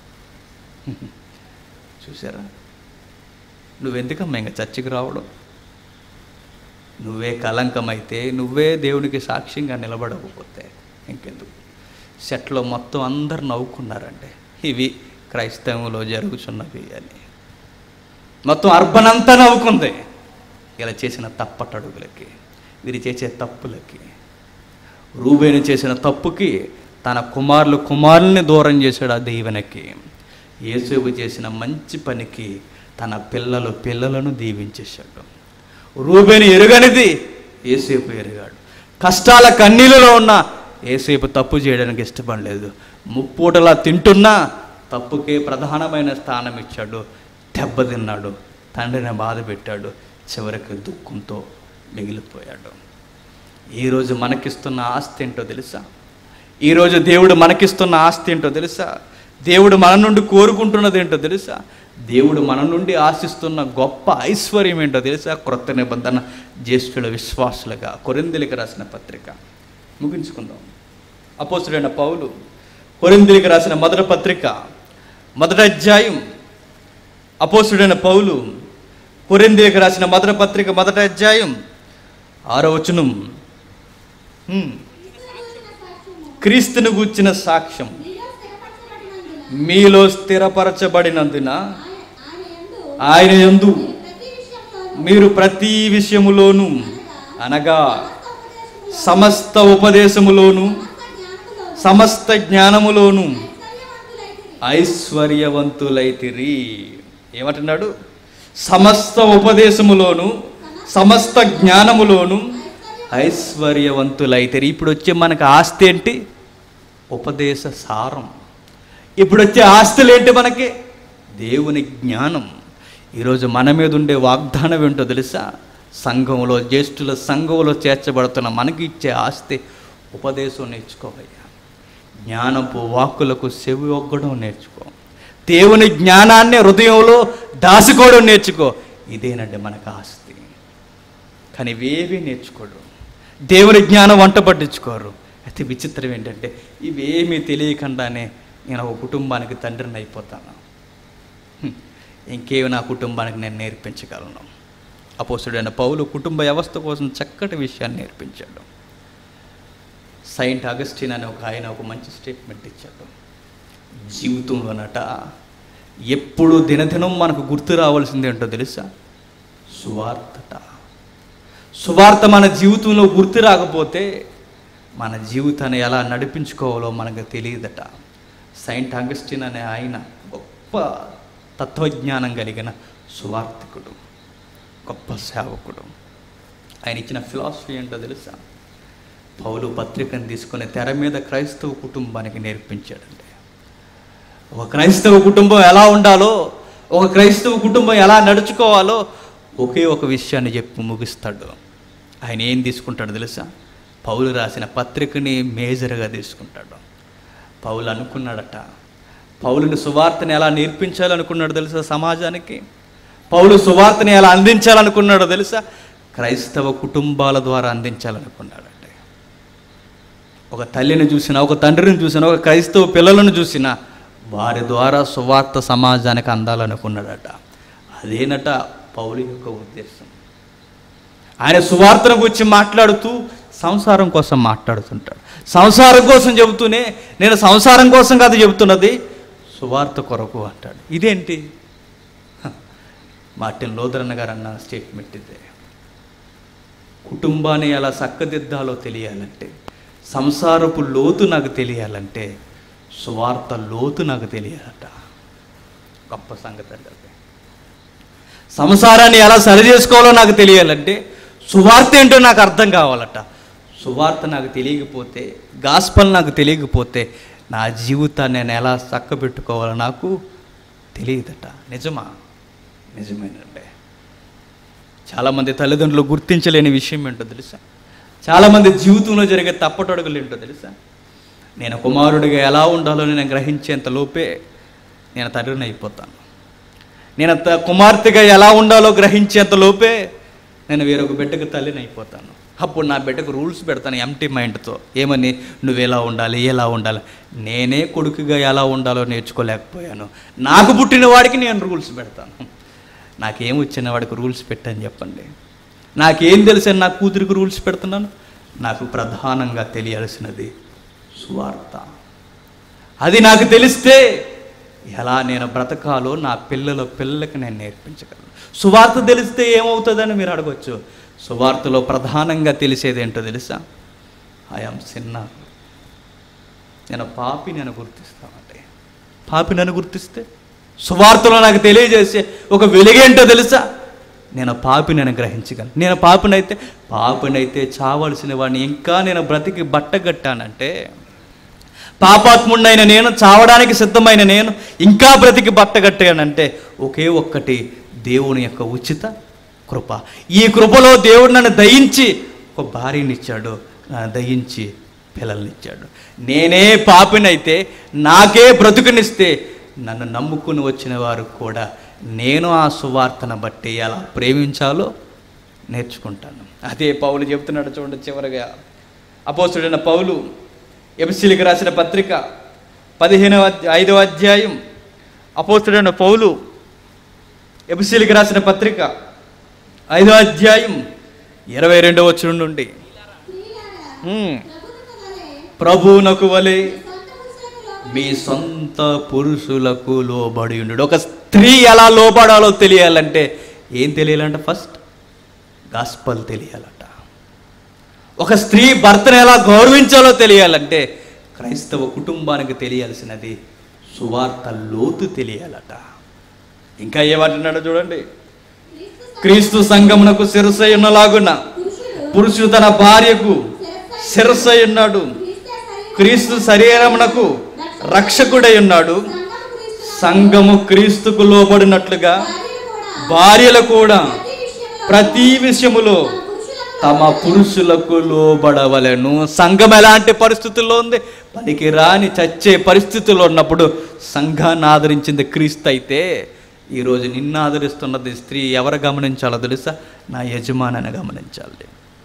Speaker 1: చూసారా నువ్వెందుకమ్మా ఇంకా చర్చికి రావడం నువ్వే కలంకమైతే నువ్వే దేవునికి సాక్ష్యంగా నిలబడకపోతే ఇంకెందుకు సెట్లో మొత్తం అందరు నవ్వుకున్నారండి ఇవి క్రైస్తవంలో జరుగుతున్నవి అని మొత్తం అర్బన్ అంతా నవ్వుకుంది ఇలా చేసిన తప్పటడుగులకి వీరు చేసే తప్పులకి రూబేను చేసిన తప్పుకి తన కుమారులు కుమారుల్ని దూరం చేశాడు ఆ దీవెనకి యేసేపు చేసిన మంచి పనికి తన పిల్లలు పిల్లలను దీవించేశాడు రూబేను ఎరుగనిది ఏసేపు ఎరిగాడు కష్టాల కన్నీళ్ళలో ఉన్న ఏసేపు తప్పు చేయడానికి ఇష్టపడలేదు ముప్పూటలా తింటున్నా తప్పుకే ప్రధానమైన స్థానం ఇచ్చాడు దెబ్బతిన్నాడు తండ్రిని బాధ పెట్టాడు చివరికి దుఃఖంతో మిగిలిపోయాడు ఈరోజు మనకిస్తున్న ఆస్తి ఏంటో తెలుసా ఈరోజు దేవుడు మనకిస్తున్న ఆస్తి ఏంటో తెలుసా దేవుడు మన నుండి కోరుకుంటున్నది ఏంటో తెలుసా దేవుడు మన నుండి ఆశిస్తున్న గొప్ప ఐశ్వర్యం ఏంటో తెలుసా క్రొత్త నిబంధన జ్యేష్ఠుల విశ్వాసులుగా కొరిందులకి రాసిన పత్రిక ముగించుకుందాం అపోసుడైన పౌలు కొరిందులకి రాసిన మొదటి పత్రిక మొదటి అధ్యాయం అపోసుడైన పౌలు కొరిందులకి రాసిన మొదటి పత్రిక మొదటి అధ్యాయం ఆరో వచనం హ్మ్. క్రీస్తును గూర్చిన సాక్ష్యం
Speaker 2: మీలో స్థిరపరచబడినందున
Speaker 1: మీలో స్థిరపరచబడినందున
Speaker 2: ఆయన- ఆయన యందు
Speaker 1: ఆయన యందు
Speaker 2: మీరు ప్రతి విషయంలోనూ
Speaker 1: మీరు ప్రతి విషయములోను అనగా
Speaker 2: సమస్త ఉపదేశములోను,
Speaker 1: సమస్త ఉపదేశములోను
Speaker 2: సమస్త జ్ఞానములోను
Speaker 1: సమస్త జ్ఞానములోను
Speaker 2: ఐశ్వర్యవంతులైతిరి.
Speaker 1: ఐశ్వర్యవంతులైతిరి ఏమంటున్నాడు సమస్త ఉపదేశములోను సమస్త జ్ఞానములోను ఐశ్వర్యవంతులైతిరి ఇప్పుడు వచ్చే మనకు ఆస్తి ఏంటి ఉపదేశ సారం ఇప్పుడు వచ్చే ఆస్తులు ఏంటి మనకి దేవుని జ్ఞానం ఈరోజు మన మీద ఉండే వాగ్దానం ఏంటో తెలుసా సంఘంలో జ్యేష్ఠుల సంఘంలో చేర్చబడుతున్న మనకి ఇచ్చే ఆస్తి ఉపదేశం నేర్చుకోవయ్యా జ్ఞానపు వాక్కులకు చెవి ఒగ్గడం నేర్చుకో దేవుని జ్ఞానాన్ని హృదయంలో దాచుకోవడం నేర్చుకో ఇదేనండి మనకు ఆస్తి కానీ ఇవేవి నేర్చుకోడు దేవుని జ్ఞానం వంట పట్టించుకోరు అయితే విచిత్రం ఏంటంటే ఇవేమీ తెలియకుండానే నేను ఒక కుటుంబానికి తండ్రిని అయిపోతాను హ్మ్. ఇంకేవి నా కుటుంబానికి నేను నేర్పించగలను అపోసుడైన పౌలు కుటుంబ వ్యవస్థ కోసం చక్కటి విషయాన్ని నేర్పించాడు సైంట్ అగస్టిన్ అనే ఒక ఆయన ఒక మంచి స్టేట్మెంట్ ఇచ్చాడు జీవితంలోనట ఎప్పుడు దినదినం మనకు గుర్తు రావాల్సింది ఏంటో తెలుసా సువార్తట సువార్త మన జీవితంలో గుర్తు రాకపోతే మన జీవితాన్ని ఎలా నడిపించుకోవాలో మనకు తెలియదట సైంట్ అగస్టిన్ అనే ఆయన గొప్ప తత్వజ్ఞానం కలిగిన సువార్తికుడు గొప్ప సేవకుడు ఆయన ఇచ్చిన ఫిలాసఫీ ఏంటో తెలుసా పౌలు పత్రికను తీసుకుని తెర మీద క్రైస్తవ కుటుంబానికి నేర్పించాడండి ఒక క్రైస్తవ కుటుంబం ఎలా ఉండాలో ఒక క్రైస్తవ కుటుంబం ఎలా నడుచుకోవాలో ఒకే ఒక విషయాన్ని చెప్పి ముగిస్తాడు ఆయన ఏం తీసుకుంటాడు తెలుసా పౌలు రాసిన పత్రికని మేజర్గా తీసుకుంటాడు పౌలు అనుకున్నాడట పౌలుని సువార్తని ఎలా నేర్పించాలనుకున్నాడు తెలుసా సమాజానికి పౌలు సువార్తని ఎలా అందించాలనుకున్నాడో తెలుసా క్రైస్తవ కుటుంబాల ద్వారా అందించాలనుకున్నాడంటే ఒక తల్లిని చూసినా ఒక తండ్రిని చూసినా ఒక క్రైస్తవ పిల్లలను చూసినా వారి ద్వారా సువార్త సమాజానికి అందాలనుకున్నాడట అదేనట పౌలు యొక్క ఉద్దేశం ఆయన సువార్తను గురించి మాట్లాడుతూ సంసారం కోసం మాట్లాడుతుంటాడు సంసారం కోసం చెబుతూనే నేను సంసారం కోసం కాదు చెబుతున్నది సువార్త కొరకు అంటాడు ఇదేంటి హ, మార్టిన్ లోదరన్న గారు అన్న స్టేట్మెంట్ ఇదే కుటుంబాన్ని ఎలా చక్కదిద్దాలో తెలియాలంటే సంసారపు లోతు నాకు తెలియాలంటే సువార్త లోతు నాకు తెలియాలట గొప్ప సంగతి అండి అది సంసారాన్ని ఎలా సరి చేసుకోవాలో నాకు తెలియాలంటే సువార్త ఏంటో నాకు అర్థం కావాలట సువార్త నాకు తెలియకపోతే గాస్పల్ నాకు తెలియకపోతే నా జీవితాన్ని నేను ఎలా చక్కబెట్టుకోవాలో నాకు తెలియదట నిజమా నిజమేనండి చాలామంది తల్లిదండ్రులు గుర్తించలేని విషయం ఏంటో తెలుసా చాలామంది జీవితంలో జరిగే తప్పటడుగులు ఏంటో తెలుసా నేను కుమారుడిగా ఎలా ఉండాలో నేను గ్రహించేంత లోపే నేను తండ్రిని అయిపోతాను నేను త- కుమార్తెగా ఎలా ఉండాలో గ్రహించేంత లోపే నేను వేరొక బిడ్డకు తల్లిని అయిపోతాను అప్పుడు నా బిడ్డకు రూల్స్ పెడతాను ఎంటీ మైండ్తో ఏమని నువ్వు ఎలా ఉండాలి ఎలా ఉండాలి నేనే కొడుకుగా ఎలా ఉండాలో నేర్చుకోలేకపోయాను నాకు పుట్టిన వాడికి నేను రూల్స్ పెడతాను నాకేం వచ్చిన వాడికి రూల్స్ పెట్టని చెప్పండి నాకేం తెలుసని నా కూతురికి రూల్స్ పెడుతున్నాను నాకు ప్రధానంగా తెలియాల్సినది సువార్త అది నాకు తెలిస్తే ఎలా నేను బ్రతకాలో నా పిల్లల పిల్లలకి నేను నేర్పించగలను సువార్త తెలిస్తే ఏమవుతుందని మీరు అడగొచ్చు సువార్తలో ప్రధానంగా తెలిసేది ఏంటో తెలుసా ఐఎమ్ సిన్న నేను పాపి నేను గుర్తిస్తామంటే పాపి నన్ను గుర్తిస్తే సువార్తలో నాకు తెలియజేసే ఒక వెలుగేంటో తెలుసా నేను పాపి నేను గ్రహించగలను నేను పాపినైతే పాపినైతే చావాల్సిన వాడిని ఇంకా నేను బ్రతికి బట్టగట్టానంటే పాపాత్ముడైన నేను చావడానికి సిద్ధమైన నేను ఇంకా బ్రతికి బట్టగట్టానంటే ఒకే ఒక్కటి దేవుని యొక్క ఉచిత కృప ఈ కృపలో దేవుడు నన్ను దయించి ఒక భార్యనిచ్చాడు నన్ను దయించి పిల్లల్నిచ్చాడు నేనే పాపినైతే నాకే బ్రతుకునిస్తే నన్ను నమ్ముకుని వచ్చిన వారు కూడా నేను ఆ సువార్తను బట్టి ఎలా ప్రేమించాలో నేర్చుకుంటాను అదే పౌలు చెప్తున్నాడు చూడండి చివరిగా అపోస్తుడైన పౌలు ఎబిసిలికి రాసిన పత్రిక పదిహేనవ అధ్య- ఐదవ అధ్యాయం అపోస్తుడైన పౌలు ఎబిసిలికి రాసిన పత్రిక ఐదవ అధ్యాయం ఇరవై రెండవ వచ్చిన నుండి ఉమ్. ప్రభువునకు వలె మీ సొంత పురుషులకు లోబడి ఉండు ఒక స్త్రీ ఎలా లోబడాలో తెలియాలంటే ఏం తెలియాలంటే ఫస్ట్ గాస్పల్ తెలియాలట ఒక స్త్రీ భర్తను ఎలా గౌరవించాలో తెలియాలంటే క్రైస్తవ కుటుంబానికి తెలియాల్సినది సువార్త లోతు తెలియాలట ఇంకా ఏమంటున్నాడో చూడండి క్రీస్తు సంఘమునకు శిరసై ఉన్నలాగున పురుషుడు తన భార్యకు శిరసై ఉన్నాడు క్రీస్తు శరీరమునకు రక్షకుడై ఉన్నాడు సంఘము క్రీస్తుకు లోబడినట్లుగా భార్యలు కూడా ప్రతి విషయములో తమ పురుషులకు లోబడవలెను సంఘం ఎలాంటి పరిస్థితుల్లో ఉంది పనికి రాని చచ్చే పరిస్థితుల్లో ఉన్నప్పుడు సంఘాన్ని ఆదరించింది క్రీస్తు అయితే ఈరోజు నిన్ను ఆదరిస్తున్నది స్త్రీ ఎవరు గమనించాలో తెలుసా నా యజమానిని గమనించాలి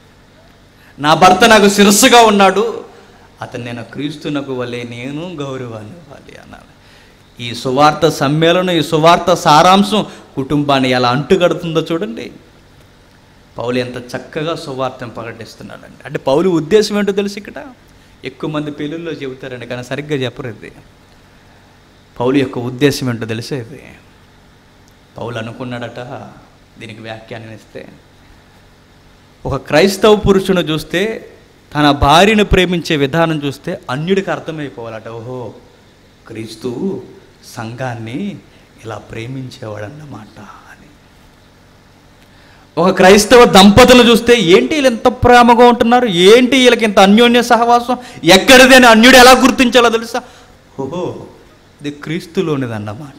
Speaker 1: నా భర్త నాకు శిరస్సుగా ఉన్నాడు అతను నేను క్రీస్తునకు వలె నేను గౌరవాన్ని ఇవ్వాలి అన్నాను ఈ సువార్త సమ్మేళనం ఈ సువార్త సారాంశం కుటుంబాన్ని ఎలా అంటుగడుతుందో చూడండి పౌలు ఎంత చక్కగా సువార్తను ప్రకటిస్తున్నాడండి అంటే పౌలు ఉద్దేశం ఏంటో తెలుసు ఇక్కడ ఎక్కువ మంది పెళ్ళిళ్ళలో చెబుతారండి కానీ సరిగ్గా చెప్పరు ఇది పౌలు యొక్క ఉద్దేశం ఏంటో తెలిసే ఇది పౌలు అనుకున్నాడట దీనికి వ్యాఖ్యానం ఇస్తే ఒక క్రైస్తవ పురుషుని చూస్తే తన భార్యను ప్రేమించే విధానం చూస్తే అన్యుడికి అర్థమైపోవాలట ఓహో క్రీస్తు సంఘాన్ని ఇలా ప్రేమించేవాడన్నమాట అని ఒక క్రైస్తవ దంపతులు చూస్తే ఏంటి వీళ్ళు ఎంత ప్రేమగా ఉంటున్నారు ఏంటి వీళ్ళకి ఇంత అన్యోన్య సహవాసం ఎక్కడిది అని అన్యుడు ఎలా గుర్తించాలో తెలుసా ఓహో ఇది క్రీస్తులోనిదన్నమాట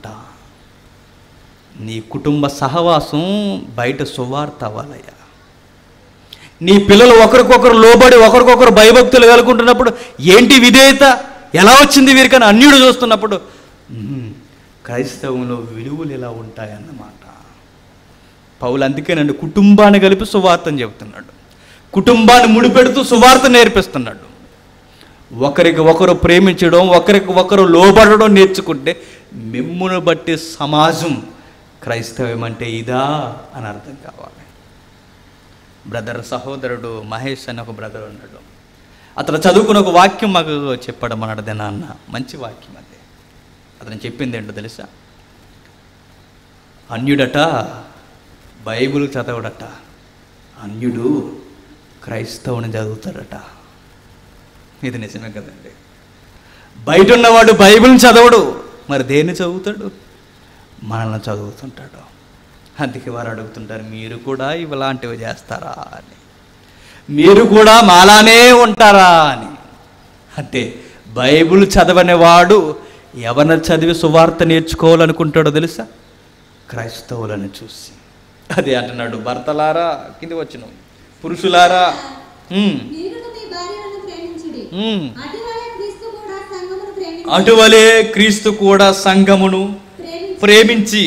Speaker 1: నీ కుటుంబ సహవాసం బయట సువార్త అవ్వాలయ్యా నీ పిల్లలు ఒకరికొకరు లోబడి ఒకరికొకరు భయభక్తులు కలుగుంటున్నప్పుడు ఏంటి విధేయత ఎలా వచ్చింది వీరికని అన్యుడు చూస్తున్నప్పుడు ఉహుం. క్రైస్తవంలో విలువలు ఎలా ఉంటాయన్నమాట పౌలు అందుకే నన్ను కుటుంబాన్ని కలిపి సువార్తను చెబుతున్నాడు కుటుంబాన్ని ముడిపెడుతూ సువార్త నేర్పిస్తున్నాడు ఒకరికి ఒకరు ప్రేమించడం ఒకరికి ఒకరు లోబడడం నేర్చుకుంటే మిమ్మును బట్టి సమాజం క్రైస్తవం అంటే ఇదా అని అర్థం కావాలి బ్రదర్ సహోదరుడు మహేష్ అని ఒక బ్రదర్ ఉన్నాడు అతను చదువుకున్న ఒక వాక్యం మాకు చెప్పడం అన్నాడు నాన్న మంచి వాక్యం అది అతను చెప్పింది ఏంటో తెలుసా అన్యుడట బైబిల్ చదవడట అన్యుడు క్రైస్తవుని చదువుతాడట ఇది నిజమే కదండి బయట ఉన్నవాడు బైబిల్ చదవడు మరి దేన్ని చదువుతాడు మనల్ని చదువుతుంటాడు అందుకే వారు అడుగుతుంటారు మీరు కూడా ఇలాంటివి చేస్తారా అని మీరు కూడా మాలానే ఉంటారా అని అంటే బైబిల్ చదవని వాడు ఎవరిని చదివి సువార్త నేర్చుకోవాలనుకుంటాడో తెలుసా క్రైస్తవులను చూసి అదే అంటున్నాడు భర్తలారా కింది వచ్చిన పురుషులారా ఉమ్,
Speaker 3: మీరును మీ భార్యలను ప్రేమించుడి
Speaker 1: ఉమ్.
Speaker 3: అటువలే క్రీస్తు కూడా సంఘమును ప్రేమించి
Speaker 1: అటువలే క్రీస్తు కూడా సంఘమును
Speaker 3: ప్రేమించి
Speaker 1: ప్రేమించి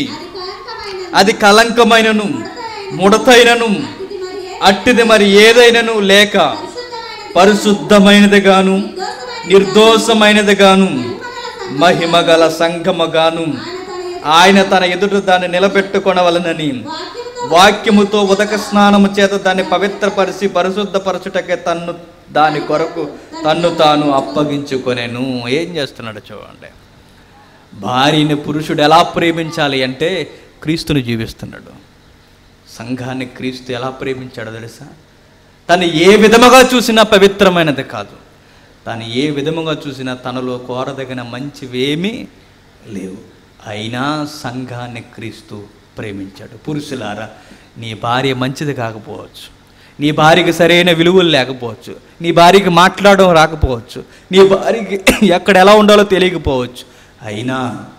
Speaker 3: అది కలంకమైన
Speaker 1: అది కలంకమైనను ముడతైనను
Speaker 3: అట్టిది మరి ఏ
Speaker 1: అట్టిది మరి ఏదైనను లేక
Speaker 3: పరిశుద్ధమైనది
Speaker 1: పరిశుద్ధమైనది గాను
Speaker 3: నిర్దోషమైనది
Speaker 1: నిర్దోషమైనది గాను
Speaker 3: మహిమ గల
Speaker 1: మహిమ గల సంఘముగాను
Speaker 3: ఆయన తన ఎదుట
Speaker 1: ఆయన తన ఎదుట దాన్ని నిలబెట్టుకొనవలనని
Speaker 3: వాక్యముతో
Speaker 1: వాక్యముతో ఉదక స్నానము చేత దాన్ని పవిత్రపరిచి పరిశుద్ధపరచుటకే తన్ను దాని కొరకు తన్ను తాను అప్పగించుకొనేను ఏం చేస్తున్నాడు చూడండి భార్యని పురుషుడు ఎలా ప్రేమించాలి అంటే క్రీస్తుని జీవిస్తున్నాడు సంఘాన్ని క్రీస్తు ఎలా ప్రేమించాడో తెలుసా తను ఏ విధముగా చూసినా పవిత్రమైనది కాదు తను ఏ విధముగా చూసినా తనలో కోరదగిన మంచివేమీ లేవు అయినా సంఘాన్ని క్రీస్తు ప్రేమించాడు పురుషులారా నీ భార్య మంచిది కాకపోవచ్చు నీ భార్యకి సరైన విలువలు లేకపోవచ్చు నీ భార్యకి మాట్లాడడం రాకపోవచ్చు నీ భార్యకి ఎక్కడ ఎలా ఉండాలో తెలియకపోవచ్చు అయినా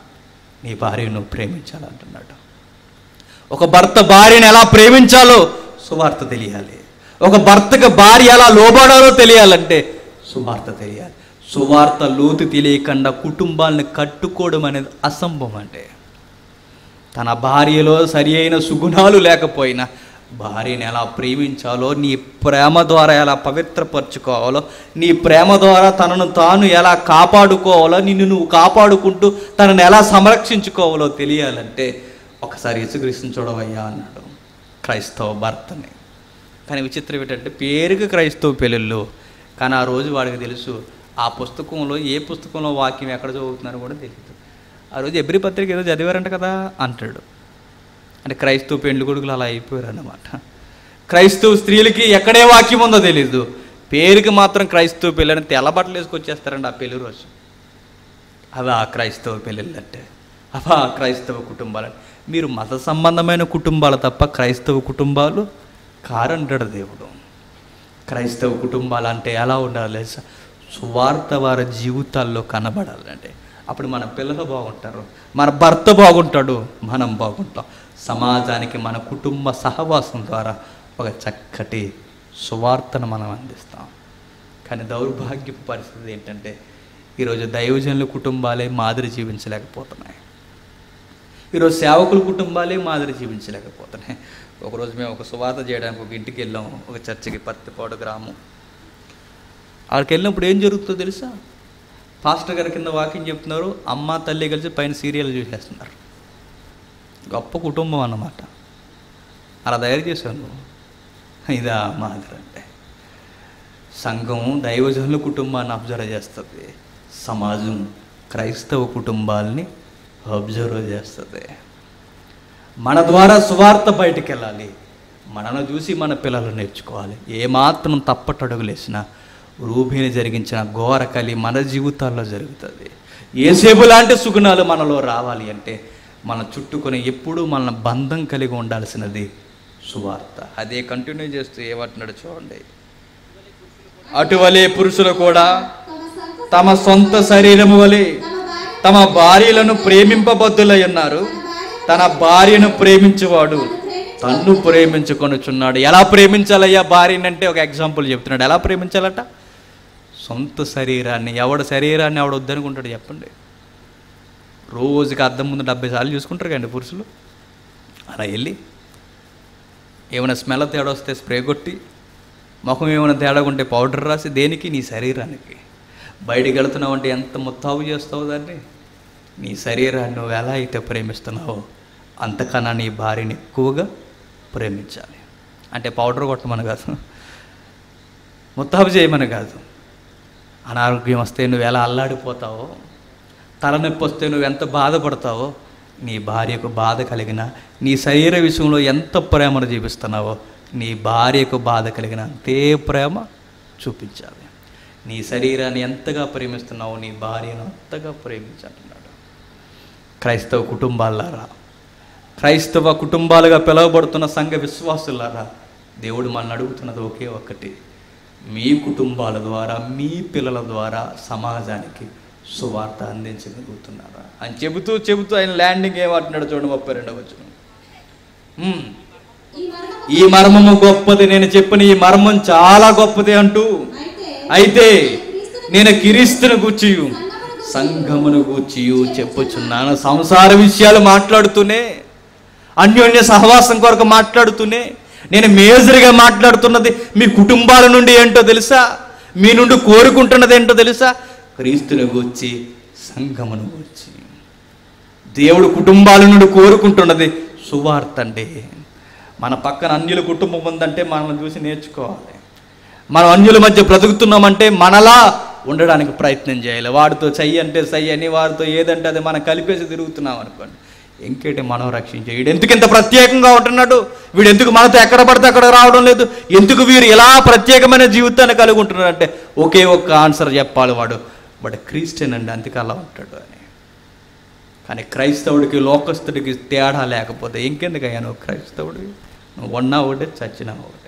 Speaker 1: నీ భార్యను నువ్వు ప్రేమించాలంటున్నాడు ఒక భర్త భార్యను ఎలా ప్రేమించాలో సువార్త తెలియాలి ఒక భర్తకు భార్య ఎలా లోబడాలో తెలియాలంటే సువార్త తెలియాలి సువార్త లోతు తెలియకుండా కుటుంబాలను కట్టుకోవడం అనేది అసంభవం అంటే తన భార్యలో సరి అయిన సుగుణాలు లేకపోయినా భార్యని ఎలా ప్రేమించాలో నీ ప్రేమ ద్వారా ఎలా పవిత్రపరచుకోవాలో నీ ప్రేమ ద్వారా తనను తాను ఎలా కాపాడుకోవాలో నిన్ను నువ్వు కాపాడుకుంటూ తనను ఎలా సంరక్షించుకోవాలో తెలియాలంటే ఒకసారి యేసుక్రీస్తుని చూడవయ్యా అన్నాడు క్రైస్తవ భర్తని కానీ విచిత్రం ఏంటంటే పేరుకి క్రైస్తవ పెళ్ళిళ్ళు కానీ ఆ రోజు వాడికి తెలుసు ఆ పుస్తకంలో ఏ పుస్తకంలో వాక్యం ఎక్కడ చదువుతున్నారో కూడా తెలియదు ఆ రోజు ఎబ్రి పత్రిక ఏదో చదివారంట కదా అంటాడు అంటే క్రైస్తవ పెండ్లి కొడుకులు అలా అయిపోయారు అన్నమాట క్రైస్తవ స్త్రీలకి ఎక్కడే వాక్యం ఉందో తెలీదు పేరుకి మాత్రం క్రైస్తవ పెళ్ళని తెల్ల బట్టలు వేసుకొచ్చేస్తారండి ఆ పెళ్లి రోజు అవా క్రైస్తవ పెళ్ళిళ్ళు అంటే అవా క్రైస్తవ కుటుంబాలు అంటే. మీరు మత సంబంధమైన కుటుంబాలు తప్ప క్రైస్తవ కుటుంబాలు కారంటాడు దేవుడు క్రైస్తవ కుటుంబాలు అంటే ఎలా ఉండాలి తెలుసా? సువార్త వారి జీవితాల్లో కనబడాలంటే అప్పుడు మన పిల్లలు బాగుంటారు మన భర్త బాగుంటాడు మనం బాగుంటాం సమాజానికి మన కుటుంబ సహవాసం ద్వారా ఒక చక్కటి సువార్తను మనం అందిస్తాం కానీ దౌర్భాగ్యపు పరిస్థితి ఏంటంటే ఈరోజు దైవజనుల కుటుంబాలే మాదిరి జీవించలేకపోతున్నాయి ఈరోజు సేవకుల కుటుంబాలే మాదిరి జీవించలేకపోతున్నాయి ఒకరోజు మేము ఒక సువార్త చేయడానికి ఒక ఇంటికి వెళ్ళాం ఒక చర్చికి పత్తిపాడు గ్రామం అక్కడికి వెళ్ళినప్పుడు ఏం జరుగుతుందో తెలుసా పాస్టర్ గారి కింద వాకింగ్ చెప్తున్నారు అమ్మ తల్లి కలిసి పైన సీరియల్ చూసేస్తున్నారు గొప్ప కుటుంబం అన్నమాట అలా తయారు చేశాను నువ్వు ఇదా మాదిరి అంటే సంఘం దైవజనుల కుటుంబాన్ని అబ్జర్వ్ చేస్తుంది సమాజం క్రైస్తవ కుటుంబాల్ని అబ్జర్వ్ చేస్తుంది మన ద్వారా సువార్త బయటికి వెళ్ళాలి మనను చూసి మన పిల్లలు నేర్చుకోవాలి ఏమాత్రం తప్పటడుగులేసినా రూబీని జరిగించిన ఘోర కలి మన జీవితాల్లో జరుగుతుంది ఏసేపు లాంటి సుగుణాలు మనలో రావాలి అంటే మన చుట్టుకొని ఎప్పుడూ మన బంధం కలిగి ఉండాల్సినది సువార్త అదే కంటిన్యూ చేస్తూ ఏమంటున్నాడు చూడండి అటువలే పురుషులు కూడా
Speaker 3: తమ సొంత
Speaker 1: తమ సొంత శరీరము వలె
Speaker 3: తమ భార్య
Speaker 1: తమ భార్యలను ప్రేమింపబద్దులై ఉన్నారు
Speaker 3: తన భార్య
Speaker 1: తన భార్యను ప్రేమించేవాడు
Speaker 3: ప్రేమించు
Speaker 1: తన్ను ప్రేమించుకొనుచున్నాడు ఎలా ప్రేమించాలయ్యా భార్యని అంటే ఒక ఎగ్జాంపుల్ చెప్తున్నాడు ఎలా ప్రేమించాలట సొంత శరీరాన్ని ఎవడ శరీరాన్ని ఎవడు వద్దనుకుంటాడు చెప్పండి రోజుకి అద్దం ముందు డెబ్బై సార్లు చూసుకుంటారు కండి పురుషులు అలా వెళ్ళి ఏమైనా స్మెల్ తేడా వస్తే స్ప్రే కొట్టి ముఖం ఏమైనా తేడా ఉంటే పౌడర్ రాసి దేనికి నీ శరీరానికి బయటికి వెళుతున్నావు అంటే ఎంత ముత్తావు చేస్తావు దాన్ని నీ శరీరాన్ని నువ్వు ఎలా అయితే ప్రేమిస్తున్నావో అంతకన్నా నీ భార్యని ఎక్కువగా ప్రేమించాలి అంటే పౌడర్ కొట్టమని కాదు ముత్తాబు చేయమని కాదు అనారోగ్యం వస్తే నువ్వు ఎలా అల్లాడిపోతావో తలనొప్పి వస్తే నువ్వు ఎంత బాధపడతావో నీ భార్యకు బాధ కలిగిన నీ శరీర విషయంలో ఎంత ప్రేమను చూపిస్తున్నావో నీ భార్యకు బాధ కలిగిన అంతే ప్రేమ చూపించాలి నీ శరీరాన్ని ఎంతగా ప్రేమిస్తున్నావో నీ భార్యను అంతగా ప్రేమించంటున్నాడు క్రైస్తవ కుటుంబాలారా క్రైస్తవ కుటుంబాలుగా పిలువబడుతున్న సంఘ విశ్వాసులారా దేవుడు మనల్ని అడుగుతున్నది ఒకే ఒక్కటి మీ కుటుంబాల ద్వారా మీ పిల్లల ద్వారా సమాజానికి సువార్త అందించగలుగుతున్నారా అని చెబుతూ చెబుతూ ఆయన ల్యాండింగ్ ఏమంటున్నాడు చూడండి ముప్పై రెండవ వచ్చిన
Speaker 3: ఈ మరణము
Speaker 1: ఈ మర్మము గొప్పది నేను చెప్పిన ఈ మర్మం చాలా గొప్పది అంటూ
Speaker 3: అయితే
Speaker 1: అయితే నేను కిరీస్తును గూర్చియు సంఘమును గూర్చియు చెప్పుచున్నాను సంసార విషయాలు మాట్లాడుతూనే అన్యోన్య సహవాసం కొరకు మాట్లాడుతూనే నేను మేజర్గా మాట్లాడుతున్నది మీ కుటుంబాల నుండి ఏంటో తెలుసా మీ నుండి కోరుకుంటున్నది ఏంటో తెలుసా క్రీస్తుని గూర్చి సంఘమును గూర్చి దేవుడు కుటుంబాల నుండి కోరుకుంటున్నది సువార్త అండి మన పక్కన అన్యుల కుటుంబం ఉందంటే మనం చూసి నేర్చుకోవాలి మనం అన్యుల మధ్య బ్రతుకుతున్నామంటే మనలా ఉండడానికి ప్రయత్నం చేయాలి వాడితో చెయ్యి అంటే చెయ్యి అని వాడితో ఏదంటే అది మనం కలిపేసి తిరుగుతున్నాం అనుకోండి ఇంకేంటి మనం రక్షించే వీడు ఎందుకు ఇంత ప్రత్యేకంగా ఉంటున్నాడు వీడు ఎందుకు మనతో ఎక్కడ పడితే అక్కడ రావడం లేదు ఎందుకు వీరు ఇలా ప్రత్యేకమైన జీవితాన్ని కలిగి ఉంటున్నారు అంటే ఒకే ఒక్క ఆన్సర్ చెప్పాలి వాడు బట్ క్రిస్టియన్ అండి అందుకే అలా ఉంటాడు అని కానీ క్రైస్తవుడికి లోకస్తుడికి తేడా లేకపోతే ఇంకెందుకయ్యా నువ్వు క్రైస్తవుడు నువ్వు ఉన్నా ఒకటే చచ్చినా ఒకటే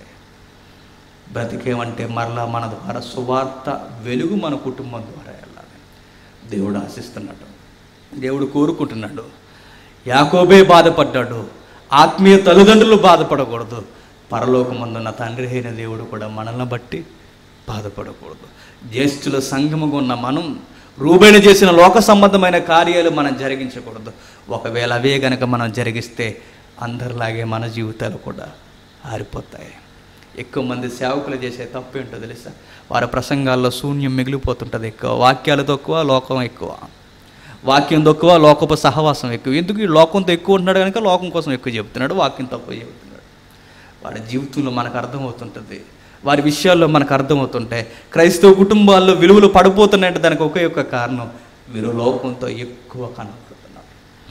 Speaker 1: బ్రతికేమంటే మరలా మన ద్వారా సువార్త వెలుగు మన కుటుంబం ద్వారా వెళ్ళాలి దేవుడు ఆశిస్తున్నాడు దేవుడు కోరుకుంటున్నాడు యాకోబే బాధపడ్డాడు ఆత్మీయ తల్లిదండ్రులు బాధపడకూడదు పరలోకమందున్న తండ్రి అయిన దేవుడు కూడా మనల్ని బట్టి బాధపడకూడదు జ్యేష్ఠుల సంగముగా ఉన్న మనం రూబేణ చేసిన లోక సంబంధమైన కార్యాలు మనం జరిగించకూడదు ఒకవేళ అవే గనక మనం జరిగిస్తే అందరిలాగే మన జీవితాలు కూడా ఆరిపోతాయి ఎక్కువ మంది సేవకులు చేసే తప్పు ఏంటో తెలుసా వారి ప్రసంగాల్లో శూన్యం మిగిలిపోతుంటుంది ఎక్కువ వాక్యాలు తక్కువ లోకం ఎక్కువ వాక్యం తక్కువ లోకపు సహవాసం ఎక్కువ ఎందుకు ఈ లోకంతో ఎక్కువ ఉంటున్నాడు కనుక లోకం కోసం ఎక్కువ చెప్తున్నాడు వాక్యం తక్కువ చెబుతున్నాడు వాడి జీవితంలో మనకు అర్థమవుతుంటుంది వారి విషయాల్లో మనకు అర్థమవుతుంటాయి క్రైస్తవ కుటుంబాల్లో విలువలు పడిపోతున్నాయంటే దానికి ఒకే ఒక్క కారణం వీరు లోకంతో ఎక్కువ కనపడుతున్నారు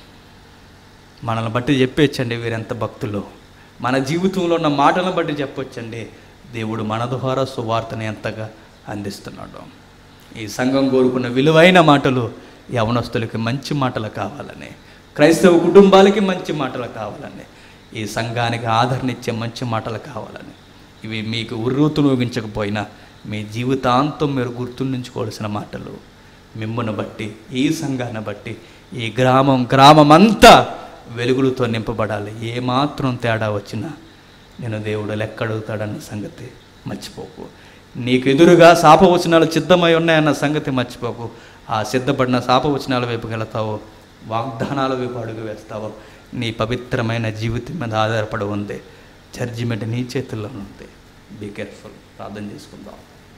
Speaker 1: మనల్ని బట్టి చెప్పొచ్చండి వీరెంత భక్తులు మన జీవితంలో ఉన్న మాటలను బట్టి చెప్పొచ్చండి దేవుడు మన ద్వారా సువార్తని ఎంతగా అందిస్తున్నాడు ఈ సంఘం కోరుకున్న విలువైన మాటలు యవనస్తులకి మంచి మాటలు కావాలని క్రైస్తవ కుటుంబాలకి మంచి మాటలు కావాలని ఈ సంఘానికి ఆదరణ ఇచ్చే మంచి మాటలు కావాలని ఇవి మీకు ఉర్రూతునోగించకపోయినా మీ జీవితాంతం మీరు గుర్తుండించుకోవాల్సిన మాటలు మిమ్మల్ని బట్టి ఈ సంఘాన్ని బట్టి ఈ గ్రామం గ్రామం అంతా వెలుగులతో నింపబడాలి ఏ మాత్రం తేడా వచ్చినా నేను దేవుడు లెక్కడుగుతాడన్న సంగతి మర్చిపోకు నీకు ఎదురుగా శాపవచనాలు సిద్ధమై ఉన్నాయన్న సంగతి మర్చిపోకు ఆ సిద్ధపడిన శాపవచనాల వైపుకి వెళతావో వాగ్దానాల వైపు అడుగు వేస్తావో నీ పవిత్రమైన జీవితం మీద ఆధారపడి ఉంది జడ్జిమెంట్ నీ చేతుల్లో ఉంది బీ కేర్ఫుల్ ప్రార్థన చేసుకుందాం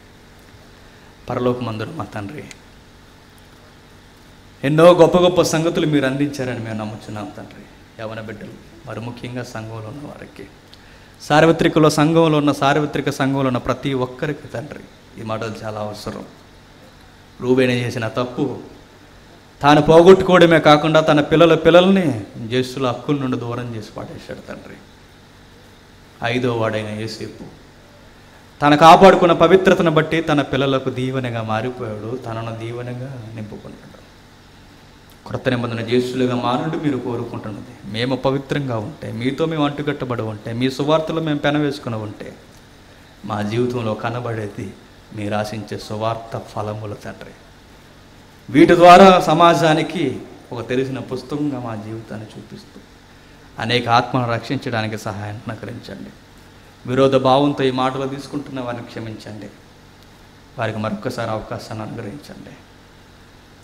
Speaker 1: పరలోకమందుడు మా తండ్రి ఎన్నో గొప్ప గొప్ప సంగతులు మీరు అందించారని మేము నమ్ముచున్నాం తండ్రి యవన బిడ్డలు మరి ముఖ్యంగా సంఘంలో ఉన్న వారికి సార్వత్రికలో సంఘంలో ఉన్న సార్వత్రిక సంఘంలో ఉన్న ప్రతి ఒక్కరికి తండ్రి ఈ మాటలు చాలా అవసరం రూబేణ చేసిన తప్పు తాను పోగొట్టుకోవడమే కాకుండా తన పిల్లల పిల్లల్ని జ్యేష్ఠుల హక్కుల నుండి దూరం చేసి పాడేశాడు తండ్రి ఐదో వాడైన యేసేపు తన కాపాడుకున్న పవిత్రతను బట్టి తన పిల్లలకు దీవెనగా మారిపోయాడు తనను దీవెనగా నింపుకున్నాడు క్రొత్త నిబంధన జ్యేష్ఠులుగా మారుడు మీరు కోరుకుంటున్నది మేము పవిత్రంగా ఉంటే మీతో మేము అంటుకట్టబడి ఉంటే మీ సువార్తలో మేము పెనవేసుకుని ఉంటే మా జీవితంలో కనబడేది మీరు ఆశించే సువార్త ఫలముల తండ్రి వీటి ద్వారా సమాజానికి ఒక తెలిసిన పుస్తకంగా మా జీవితాన్ని చూపిస్తూ అనేక ఆత్మను రక్షించడానికి సహాయం అనుకరించండి విరోధ భావంతో ఈ మాటలు తీసుకుంటున్న వారిని క్షమించండి వారికి మరొకసారి అవకాశాన్ని అనుగ్రహించండి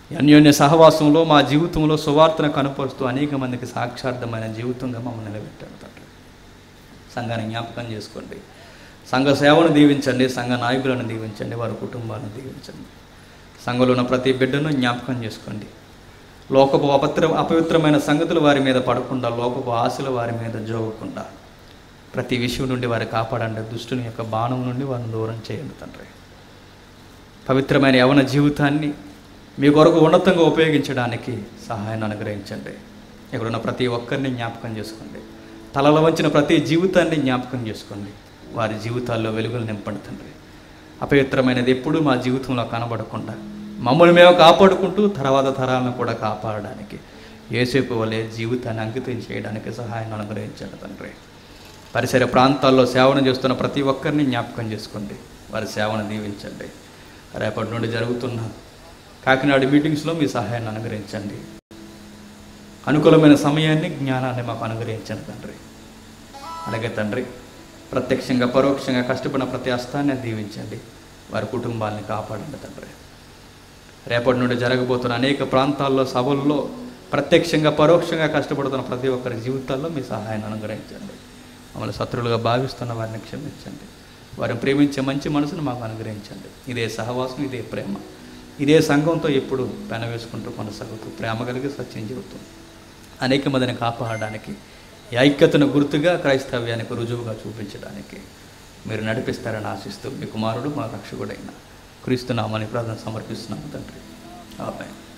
Speaker 1: ఈ అన్యోన్య సహవాసంలో మా జీవితంలో సువార్తను కనపరుస్తూ అనేక మందికి సాక్షార్థమైన జీవితంగా మమ్మల్ని నిలబెట్టాడు తండ్రి సంఘాన్ని జ్ఞాపకం చేసుకోండి సంఘ సేవను దీవించండి సంఘ నాయకులను దీవించండి వారి కుటుంబాలను దీవించండి సంఘంలో ఉన్న ప్రతి బిడ్డను జ్ఞాపకం చేసుకోండి లోకపు అపత్ర అపవిత్రమైన సంగతులు వారి మీద పడకుండా లోకపు ఆశలు వారి మీద జోగకుండా ప్రతి విషయం నుండి వారి కాపాడండి దుష్టుని యొక్క బాణం నుండి వారిని దూరం చేయండి తండ్రి పవిత్రమైన యవన జీవితాన్ని మీ కొరకు ఉన్నతంగా ఉపయోగించడానికి సహాయాన్ని అనుగ్రహించండి ఇక్కడున్న ప్రతి ఒక్కరిని జ్ఞాపకం చేసుకోండి తలలో వంచిన ప్రతి జీవితాన్ని జ్ఞాపకం చేసుకోండి వారి జీవితాల్లో వెలుగులు నింపండి తండ్రి అపవిత్రమైనది ఎప్పుడూ మా జీవితంలో కనబడకుండా మమ్మల్ని మేము కాపాడుకుంటూ తర్వాత తరాలను కూడా కాపాడడానికి ఏసేపు వలె జీవితాన్ని అంకితం చేయడానికి సహాయాన్ని అనుగ్రహించండి తండ్రి పరిసర ప్రాంతాల్లో సేవను చేస్తున్న ప్రతి ఒక్కరిని జ్ఞాపకం చేసుకోండి వారి సేవను దీవించండి రేపటి నుండి జరుగుతున్న కాకినాడ మీటింగ్స్లో మీ సహాయాన్ని అనుగ్రహించండి అనుకూలమైన సమయాన్ని జ్ఞానాన్ని మాకు అనుగ్రహించండి తండ్రి అలాగే తండ్రి ప్రత్యక్షంగా పరోక్షంగా కష్టపడిన ప్రతి అస్తాన్ని దీవించండి వారి కుటుంబాన్ని కాపాడండి తండ్రి రేపటి నుండి జరగబోతున్న అనేక ప్రాంతాల్లో సభల్లో ప్రత్యక్షంగా పరోక్షంగా కష్టపడుతున్న ప్రతి ఒక్కరి జీవితాల్లో మీ సహాయాన్ని అనుగ్రహించండి మమ్మల్ని శత్రులుగా భావిస్తున్న వారిని క్షమించండి వారిని ప్రేమించే మంచి మనసును మాకు అనుగ్రహించండి ఇదే సహవాసం ఇదే ప్రేమ ఇదే సంఘంతో ఎప్పుడు పెన వేసుకుంటూ కొనసాగుతూ ప్రేమ కలిగి సత్యం చెబుతుంది అనేక మందిని కాపాడడానికి ఈ ఐక్యతను గుర్తుగా క్రైస్తవ్యానికి రుజువుగా చూపించడానికి మీరు నడిపిస్తారని ఆశిస్తూ మీ కుమారుడు మా రక్షకుడైన క్రీస్తు నామని ప్రార్థన సమర్పిస్తున్నాము తండ్రి ఆమె